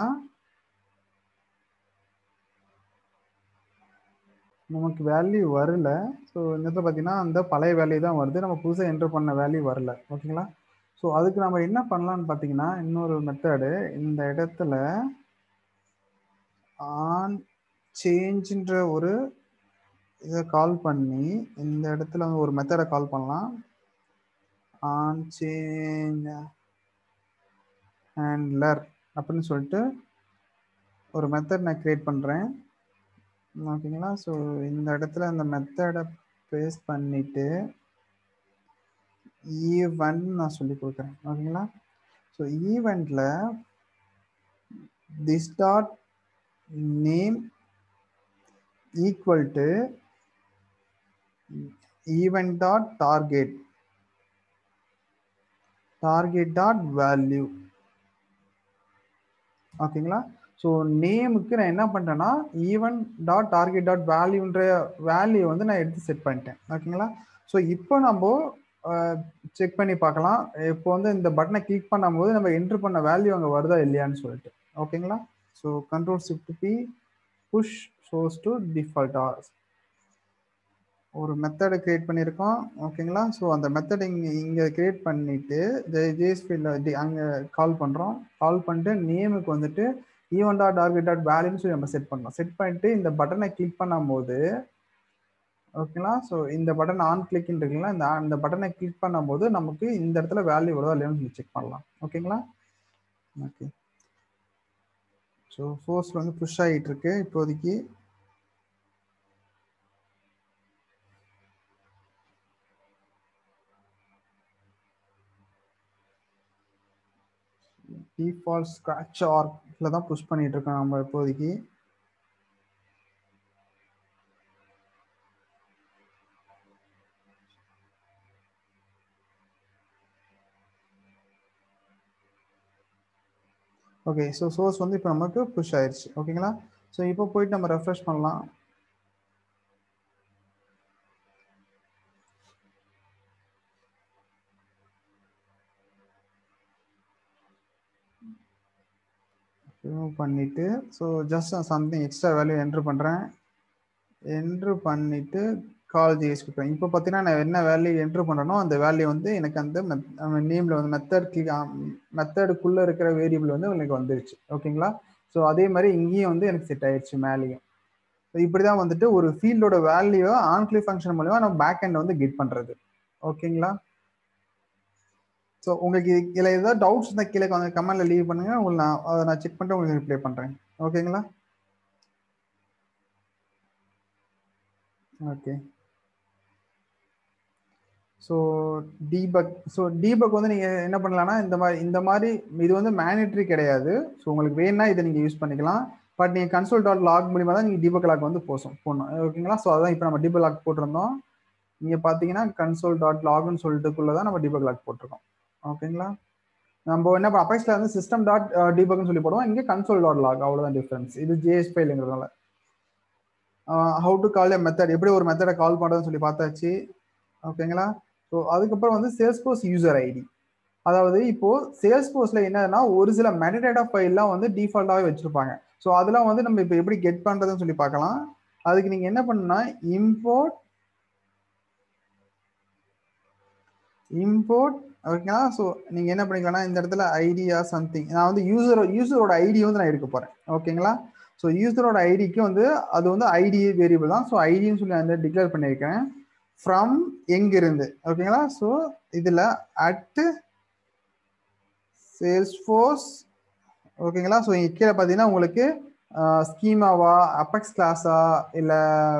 நமக்கு வேல்யூ வரல ஸோ இந்த இடத்துல பார்த்தீங்கன்னா அந்த பழைய வேல்யூ தான் வருது நம்ம புதுசாக என்டர் பண்ண வேல்யூ வரல ஓகேங்களா ஸோ அதுக்கு நம்ம என்ன பண்ணலான்னு பார்த்தீங்கன்னா இன்னொரு மெத்தடு இந்த இடத்துல ஆன் சேஞ்சுன்ற ஒரு இதை கால் பண்ணி இந்த இடத்துல வந்து ஒரு மெத்தடை கால் பண்ணலாம் ஆன் சேஞ்ச் ஹேண்ட்லர் அப்படின்னு சொல்லிட்டு ஒரு மெத்தட் நான் க்ரியேட் பண்ணுறேன் ஓகேங்களா ஸோ இந்த இடத்துல அந்த மெத்தடை பேஸ்ட் பண்ணிவிட்டு ஈவெண்ட் நான் சொல்லி கொடுக்குறேன் ஓகேங்களா ஸோ ஈவெண்ட்டில் this dot name equal to event dot target target dot value ஓகேங்களா ஸோ நேமுக்கு நான் என்ன பண்ணுறேன்னா ஈவன் டாட் டார்கெட் டாட் வேல்யூன்ற வேல்யூ வந்து நான் எடுத்து செட் பண்ணிட்டேன் ஓகேங்களா ஸோ இப்போ நம்ம செக் பண்ணி பார்க்கலாம் இப்போ வந்து இந்த பட்டனை கிளிக் பண்ணும்போது நம்ம என்ட்ரு பண்ண வேல்யூ அங்கே வருதா இல்லையான்னு சொல்லிட்டு ஓகேங்களா so control shift P push ஷோஸ் டு டிஃபால்ட் ஆர்ஸ் ஒரு மெத்தடை கிரியேட் பண்ணியிருக்கோம் ஓகேங்களா ஸோ அந்த மெத்தட் இங்கே இங்கே கிரியேட் பண்ணிவிட்டு ஜேஎஸ்பியில் அங்கே கால் பண்ணுறோம் கால் பண்ணிட்டு நேமுக்கு வந்துட்டு ஈவன் டாட் டார்கெட் டாட் வேல்யூன்னு சொல்லி நம்ம செட் பண்ணோம் செட் பண்ணிட்டு இந்த பட்டனை கிளிக் பண்ணும்போது ஓகேங்களா ஸோ இந்த பட்டன் ஆன் கிளிக்னு இருக்குங்களா இந்த இந்த பட்டனை கிளிக் பண்ணும்போது நமக்கு இந்த இடத்துல வேல்யூ வருதா இல்லையான்னு சொல்லி செக் பண்ணலாம் ஓகேங்களா ஓகே ஸோ ஃபோர்ஸில் வந்து புஷ் ஆகிட்டு இருக்கு இப்போதைக்கு டிஃபால்ட் ஸ்க்ராட்ச் ஆர்க்கில் தான் புஷ் பண்ணிட்டு இருக்கோம் நம்ம இப்போதைக்கு ஓகே ஸோ சோர்ஸ் வந்து இப்போ நமக்கு புஷ் ஆயிடுச்சு ஓகேங்களா ஸோ இப்போ போயிட்டு நம்ம ரெஃப்ரெஷ் பண்ணலாம் ரிமூவ் பண்ணிவிட்டு so just something extra value enter பண்ணுறேன் என்ட்ரு பண்ணிவிட்டு கால் ஜிஎஸ் கொடுக்குறேன் இப்போ பார்த்தீங்கன்னா நான் என்ன வேல்யூ என்ட்ரு பண்ணுறனோ அந்த வேல்யூ வந்து எனக்கு அந்த நேமில் வந்து மெத்தட் மெத்தடுக்குள்ளே இருக்கிற வேரியபிள் வந்து எனக்கு வந்துருச்சு ஓகேங்களா ஸோ அதே மாதிரி இங்கேயும் வந்து எனக்கு செட் ஆயிடுச்சு மேலேயும் ஸோ இப்படி தான் வந்துட்டு ஒரு ஃபீல்டோட வேல்யூவை ஆன்க்ளி ஃபங்க்ஷன் மூலிமா நம்ம பேக் எண்ட் வந்து கெட் பண்ணுறது ஓகேங்களா ஸோ உங்களுக்கு இதில் ஏதாவது டவுட்ஸ் இருந்தால் கீழே கொஞ்சம் கமெண்ட்ல லீவ் பண்ணுங்க உங்களுக்கு நான் அதை நான் செக் பண்ணிட்டு உங்களுக்கு ரிப்ளை பண்ணுறேன் ஓகேங்களா okay so debug so debug வந்து நீங்கள் என்ன பண்ணலாம்னா இந்த மாதிரி இந்த மாதிரி இது வந்து மேனிட்ரி கிடையாது ஸோ உங்களுக்கு வேணும்னா இதை நீங்கள் யூஸ் பண்ணிக்கலாம் பட் நீங்கள் கன்சோல் டாட் லாக் மூலிமா தான் நீங்கள் டீபக் லாக் வந்து போசோம் போடணும் ஓகேங்களா ஸோ அதான் இப்போ நம்ம டீபக் லாக் போட்டிருந்தோம் நீங்கள் பார்த்தீங்கன்னா கன்சோல் டாட் லாக்னு சொல்லிட்டுக்குள்ளே தான் நம்ம டீபக் லாக் போட்டிருக்கோம் ஓகேங்களா நம்ம என்ன அபெக்ஸ்ல வந்து சிஸ்டம் டாட் டிபக்னு சொல்லி போடுவோம் இங்கே கன்சோல் டாட் லாக் அவ்வளோதான் டிஃப்ரென்ஸ் இது ஜேஎஸ் ஃபைலுங்கிறதுனால how to call a method எப்படி ஒரு மெத்தடை கால் பண்ணுறதுன்னு சொல்லி பார்த்தாச்சு ஓகேங்களா ஸோ அதுக்கப்புறம் வந்து சேல்ஸ்போர்ஸ் யூசர் ஐடி அதாவது இப்போ சேல்ஸ்போர்ஸ்ல என்னன்னா ஒரு சில மெட்டடேட்டா ஃபைல்லாம் வந்து டிஃபால்ட்டாகவே வச்சிருப்பாங்க ஸோ ஸோ அதெல்லாம் வந்து நம்ம இப்போ எப்படி கெட் பண்றதுன்னு சொல்லி பார்க்கலாம் அதுக்கு நீங்க என்ன பண்ணணும்னா இம்போர்ட் இம்போர்ட் ஓகேங்களா ஸோ நீங்கள் என்ன பண்ணிக்கலாம்னா இந்த இடத்துல ஐடியா சம்திங் நான் வந்து யூசர் யூசரோட ஐடி வந்து நான் எடுக்க போகிறேன் ஓகேங்களா ஸோ யூசரோட ஐடிக்கு வந்து அது வந்து ஐடி வேரியபிள் தான் ஸோ ஐடின்னு சொல்லி நான் டிக்ளேர் பண்ணியிருக்கேன் ஃப்ரம் எங்கிருந்து ஓகேங்களா ஸோ இதில் அட்டு சேல்ஸ்ஃபோர்ஸ் ஓகேங்களா ஸோ இங்கே கீழே பார்த்தீங்கன்னா உங்களுக்கு ஸ்கீமாவா அப்பெக்ஸ் கிளாஸா இல்லை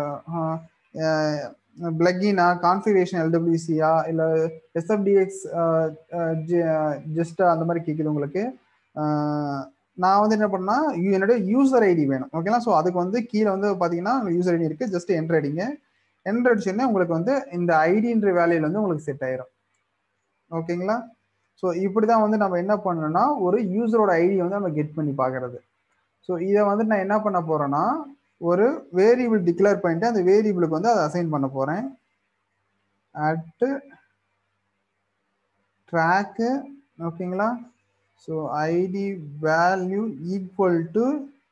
பிளக்கினா கான்ஃபிகரேஷன் எல்டபிள்யூசியா இல்லை எஸ்எஃப்டிஎக்ஸ் ஜஸ்டா அந்த மாதிரி கேட்குது உங்களுக்கு நான் வந்து என்ன பண்ணா என்னோட யூசர் ஐடி வேணும் ஓகேங்களா ஸோ அதுக்கு வந்து கீழே வந்து பார்த்தீங்கன்னா யூசர் ஐடி இருக்குது ஜஸ்ட் என்ட்ரு அடிங்க என்ட்ரு அடிச்சோடனே உங்களுக்கு வந்து இந்த ஐடின்ற வேலையில் வந்து உங்களுக்கு செட் ஆயிரும் ஓகேங்களா ஸோ இப்படி தான் வந்து நம்ம என்ன பண்ணணும்னா ஒரு யூசரோட ஐடி வந்து நம்ம கெட் பண்ணி பார்க்கறது ஸோ இதை வந்து நான் என்ன பண்ண போறேன்னா ஒரு வேரியபிள் டிக்ளேர் பண்ணிட்டு அந்த வேரியபிளுக்கு வந்து அதை அசைன் பண்ண போறேன் அட் ட்ராக்கு ஓகேங்களா so ID value equal to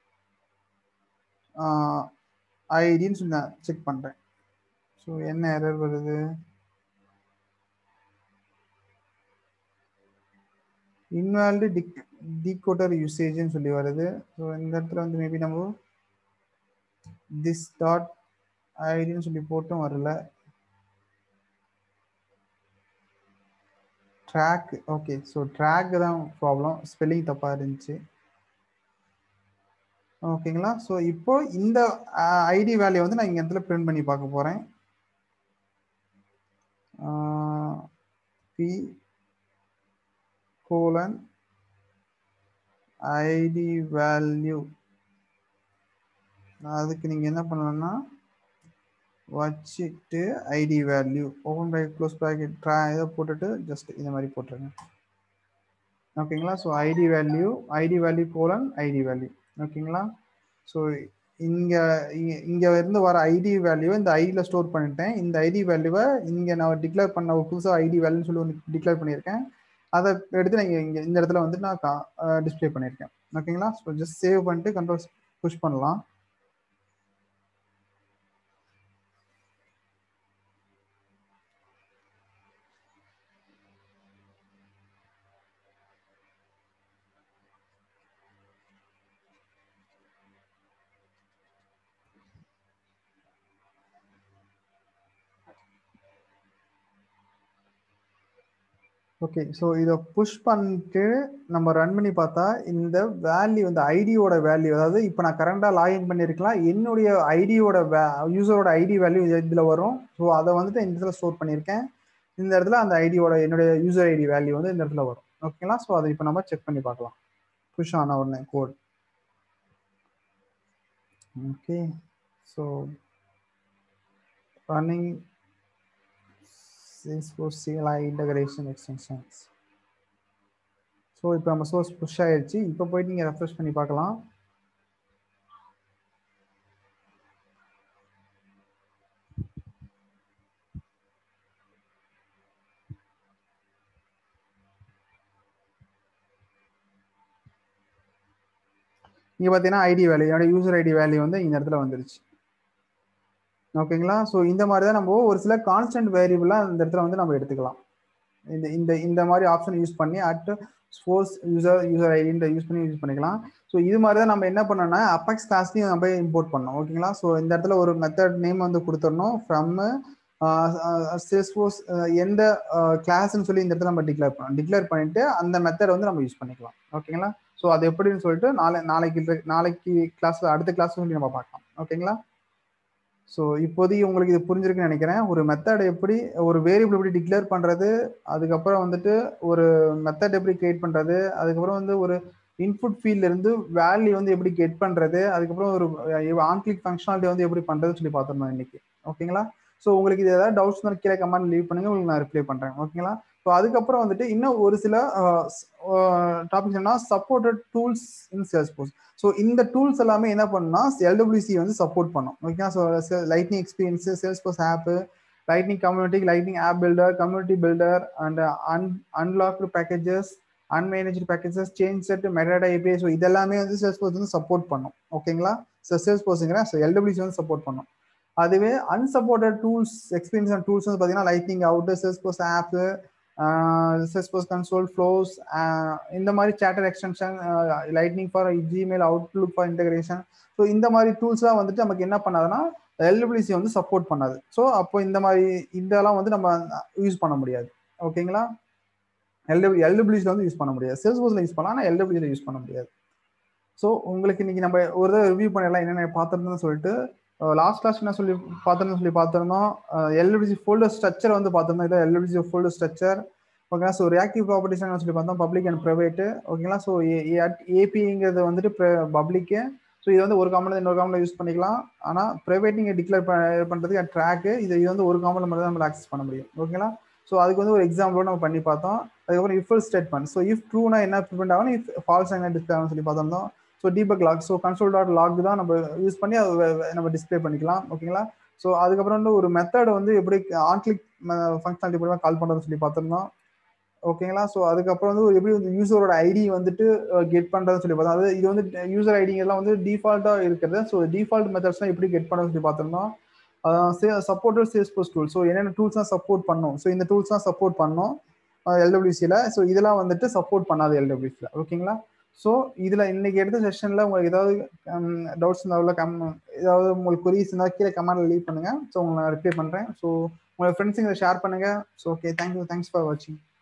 ஐடின்னு சொல்லி நான் செக் பண்ணுறேன் ஸோ என்ன எரர் வருது இன்வால்டு டிக் டிகோடர் யூசேஜ்னு சொல்லி வருது ஸோ இந்த இடத்துல வந்து மேபி நம்ம திஸ் டாட் ஐடின்னு சொல்லி போட்டும் வரல ட்ராக் ஓகே ஸோ ட்ராக் தான் ப்ராப்ளம் ஸ்பெல்லிங் தப்பாக இருந்துச்சு ஓகேங்களா ஸோ இப்போ இந்த ஐடி வேல்யூ வந்து நான் இங்கே இடத்துல பிரிண்ட் பண்ணி பார்க்க போகிறேன் பி கோலன் ஐடி வேல்யூ அதுக்கு நீங்கள் என்ன பண்ணணும்னா வச்சுட்டு ID value open bracket close bracket track இதை போட்டுட்டு ஜஸ்ட் இந்த மாதிரி போட்டுருங்க ஓகேங்களா so ID value ID value colon ID value ஓகேங்களா ஸோ இங்கே இங்கே இங்கே இருந்து வர ஐடி வேல்யூவை இந்த ஐடியில் ஸ்டோர் பண்ணிட்டேன் இந்த ஐடி வேல்யூவை இங்கே நான் டிக்ளேர் பண்ண புதுசாக ஐடி வேல்யூன்னு சொல்லி ஒன்று டிக்ளேர் பண்ணியிருக்கேன் அதை எடுத்து நான் இங்கே இந்த இடத்துல வந்து நான் டிஸ்பிளே பண்ணியிருக்கேன் ஓகேங்களா ஸோ ஜஸ்ட் சேவ் பண்ணிட்டு கண்ட்ரோல் புஷ் பண்ணலாம் ஓகே ஸோ இதை புஷ் பண்ணிட்டு நம்ம ரன் பண்ணி பார்த்தா இந்த வேல்யூ இந்த ஐடியோட வேல்யூ அதாவது இப்போ நான் கரண்டாக லாகின் பண்ணியிருக்கலாம் என்னுடைய ஐடியோட வே யூசரோட ஐடி வேல்யூ இதில் வரும் ஸோ அதை வந்துட்டு இந்த இடத்துல ஸ்டோர் பண்ணியிருக்கேன் இந்த இடத்துல அந்த ஐடியோட என்னுடைய யூசர் ஐடி வேல்யூ வந்து இந்த இடத்துல வரும் ஓகேங்களா ஸோ அதை இப்போ நம்ம செக் பண்ணி பார்க்கலாம் புஷ் ஆன உடனே code okay so running Salesforce CLI integration extensions. So இப்போ நம்ம சோர்ஸ் புஷ் ஆயிடுச்சு இப்போ போயிட்டு நீங்கள் ரெஃப்ரெஷ் பண்ணி பார்க்கலாம் இங்கே பார்த்தீங்கன்னா ஐடி வேல்யூ என்னோட யூசர் ஐடி வேல்யூ வந்து இந்த இடத்துல வந்துருச்சு ஓகேங்களா ஸோ இந்த மாதிரி தான் நம்ம ஒரு சில கான்ஸ்டன்ட் வேரியபிளாக இந்த இடத்துல வந்து நம்ம எடுத்துக்கலாம் இந்த இந்த இந்த மாதிரி ஆப்ஷன் யூஸ் பண்ணி அட் ஸ்போர்ட்ஸ் யூசர் யூசர் ஐடின்ற யூஸ் பண்ணி யூஸ் பண்ணிக்கலாம் ஸோ இது மாதிரி தான் நம்ம என்ன பண்ணோம்னா அப்பெக்ஸ் கிளாஸ்லையும் நம்ம இம்போர்ட் பண்ணோம் ஓகேங்களா ஸோ இந்த இடத்துல ஒரு மெத்தட் நேம் வந்து கொடுத்துடணும் ஃப்ரம் சேல்ஸ்ஃபோர்ஸ் எந்த கிளாஸ்ன்னு சொல்லி இந்த இடத்துல நம்ம டிக்ளேர் பண்ணோம் டிக்ளேர் பண்ணிட்டு அந்த மெத்தட் வந்து நம்ம யூஸ் பண்ணிக்கலாம் ஓகேங்களா ஸோ அது எப்படின்னு சொல்லிட்டு நாளை நாளைக்கு நாளைக்கு கிளாஸ்ல அடுத்த கிளாஸ் சொல்லி நம்ம பார்க்கலாம் ஓகேங்களா ஸோ இப்போதைக்கு உங்களுக்கு இது புரிஞ்சிருக்குன்னு நினைக்கிறேன் ஒரு மெத்தட் எப்படி ஒரு வேரியபிள் எப்படி டிக்ளேர் பண்ணுறது அதுக்கப்புறம் வந்துட்டு ஒரு மெத்தட் எப்படி கிரியேட் பண்ணுறது அதுக்கப்புறம் வந்து ஒரு இன்புட் ஃபீல்ட்ல இருந்து வேல்யூ வந்து எப்படி கெட் பண்ணுறது அதுக்கப்புறம் ஒரு ஆன் கிளிக் ஃபங்க்ஷனாலிட்டி வந்து எப்படி பண்ணுறதுன்னு சொல்லி பார்த்துருந்தோம் இன்னைக்கு ஓகேங்களா ஸோ உங்களுக்கு இது ஏதாவது டவுட்ஸ் இருந்தால் கீழே கமெண்ட் லீவ் பண்ணுங்க உங்களுக்கு நான் ரிப்ளை பண்ணுறேன் ஓகேங்களா ஸோ அதுக்கப்புறம் வந்துட்டு இன்னும் ஒரு சில டாபிக்ஸ் என்ன supported tools in Salesforce so இந்த டூல்ஸ் எல்லாமே என்ன பண்ணுன்னா எல்டபிள்யூசி வந்து சப்போர்ட் பண்ணும் ஓகேங்களா so lightning experience Salesforce app lightning community lightning app builder community builder and un unlocked packages unmanaged packages change set metadata API so இதெல்லாமே வந்து Salesforce வந்து சப்போர்ட் பண்ணும் ஓகேங்களா ஸோ சேல்ஸ் போர்ஸுங்கிற ஸோ எல்டபிள்யூசி வந்து சப்போர்ட் பண்ணும் அதுவே unsupported tools experience and tools வந்து பார்த்தீங்கன்னா லைட்டிங் அவுட் சேல்ஸ் போர்ஸ் ஆப்பு சேல்ஸ் போர்ஸ் கன்சோல் ஃப்ளோஸ் இந்த மாதிரி chatter extension lightning for Gmail Outlook for integration so இந்த மாதிரி டூல்ஸ்லாம் வந்துட்டு நமக்கு என்ன பண்ணாதுன்னா எல்டபிள்யூசி வந்து சப்போர்ட் பண்ணாது ஸோ அப்போ இந்த மாதிரி இதெல்லாம் வந்து நம்ம யூஸ் பண்ண முடியாது ஓகேங்களா எல்டபிள்யூ எல்டபிள்யூசியில் வந்து யூஸ் பண்ண முடியாது சேல்ஸ் போர்ஸில் யூஸ் பண்ணலாம் ஆனால் எல்டபிள்யூசியில் யூஸ் பண்ண முடியாது ஸோ உங்களுக்கு இன்னைக்கு நம்ம ஒரு தடவை ரிவ்யூ பண்ணிடலாம் என்னென்ன பார்த்துருந்தோம்னு சொல்லிட்டு லாஸ்ட் கிளாஸ் என்ன சொல்லி பார்த்துருந்தோம் சொல்லி பார்த்துருந்தோம் எல்டபிள்யூசி ஃபோல்டர் ஸ்ட்ரக்சர் வந்து பார்த்துருந்தோம் இதான் எல்டபிள்யூசி ஃபோல்டர் ஸ்ட்ரக்சர் ஓகேங்களா ஸோ ரியாக்டிவ் ப்ராப்பர்ட்டிஸ் சொல்லி பார்த்தோம் பப்ளிக் அண்ட் ப்ரைவேட்டு ஓகேங்களா ஸோ ஏபிங்கிறது வந்துட்டு பப்ளிக்கு ஸோ இது வந்து ஒரு காமனில் இன்னொரு காமனில் யூஸ் பண்ணிக்கலாம் ஆனால் ப்ரைவேட் நீங்கள் டிக்ளேர் பண்ணுறதுக்கு ட்ராக்கு இது இது வந்து ஒரு காமனில் மட்டும் தான் நம்ம ஆக்சஸ் பண்ண முடியும் ஓகேங்களா ஸோ அதுக்கு வந்து ஒரு எக்ஸாம்பிளோட நம்ம பண்ணி பார்த்தோம் அதுக்கப்புறம் இஃப் ஸ்டேட்மெண்ட் ஸோ இஃப் ட்ரூனா என்ன ப்ரிவெண்ட் ஆகும் இஃப் ஃபால்ஸ் என்ன டிஸ்பிளே ஆகும் சொல்லி பார்த்தோம் so debug log so console dot log தான் நம்ம யூஸ் பண்ணி அதை நம்ம டிஸ்பிளே பண்ணிக்கலாம் ஓகேங்களா ஸோ அதுக்கப்புறம் வந்து ஒரு மெத்தட் வந்து எப்படி ஆன்கிளிக் ஃபங்க்ஷனாலிட்டி மூலமாக கால் பண்ணுறதுன்னு சொல்லி பார்த்துருந்தோம் ஓகேங்களா ஸோ அதுக்கப்புறம் வந்து எப்படி வந்து யூசரோட ஐடி வந்துட்டு கெட் பண்ணுறதுன்னு சொல்லி பார்த்தோம் அது இது வந்து யூசர் ஐடிங்கெல்லாம் வந்து டிஃபால்ட்டாக இருக்கிறது ஸோ டிஃபால்ட் மெத்தட்ஸ்லாம் எப்படி கெட் பண்ணுறதுன்னு சொல்லி பார்த்துருந்தோம் supported Salesforce tool so என்னென்ன டூல்ஸ்லாம் சப்போர்ட் பண்ணும் ஸோ இந்த டூல்ஸ்லாம் சப்போர்ட் பண்ணோம் எல்டபிள்யூசியில் ஸோ இதெல்லாம் வந்துட்டு சப்போர்ட் பண்ணாது எல்டபிள்யூசியில் ஓகேங்களா ஸோ இதில் இன்னைக்கு எடுத்த செஷனில் உங்களுக்கு ஏதாவது டவுட்ஸ் இருந்தால் கம் ஏதாவது உங்களுக்கு கொரிஸ் இருந்தால் கீழே கமெண்ட்ல லீவ் பண்ணுங்கள் ஸோ உங்களை நான் ரிப்ளை பண்ணுறேன் ஸோ உங்கள் ஃப்ரெண்ட்ஸுங்க ஷேர் பண்ணுங்கள் so okay thank you thanks for வாட்சிங்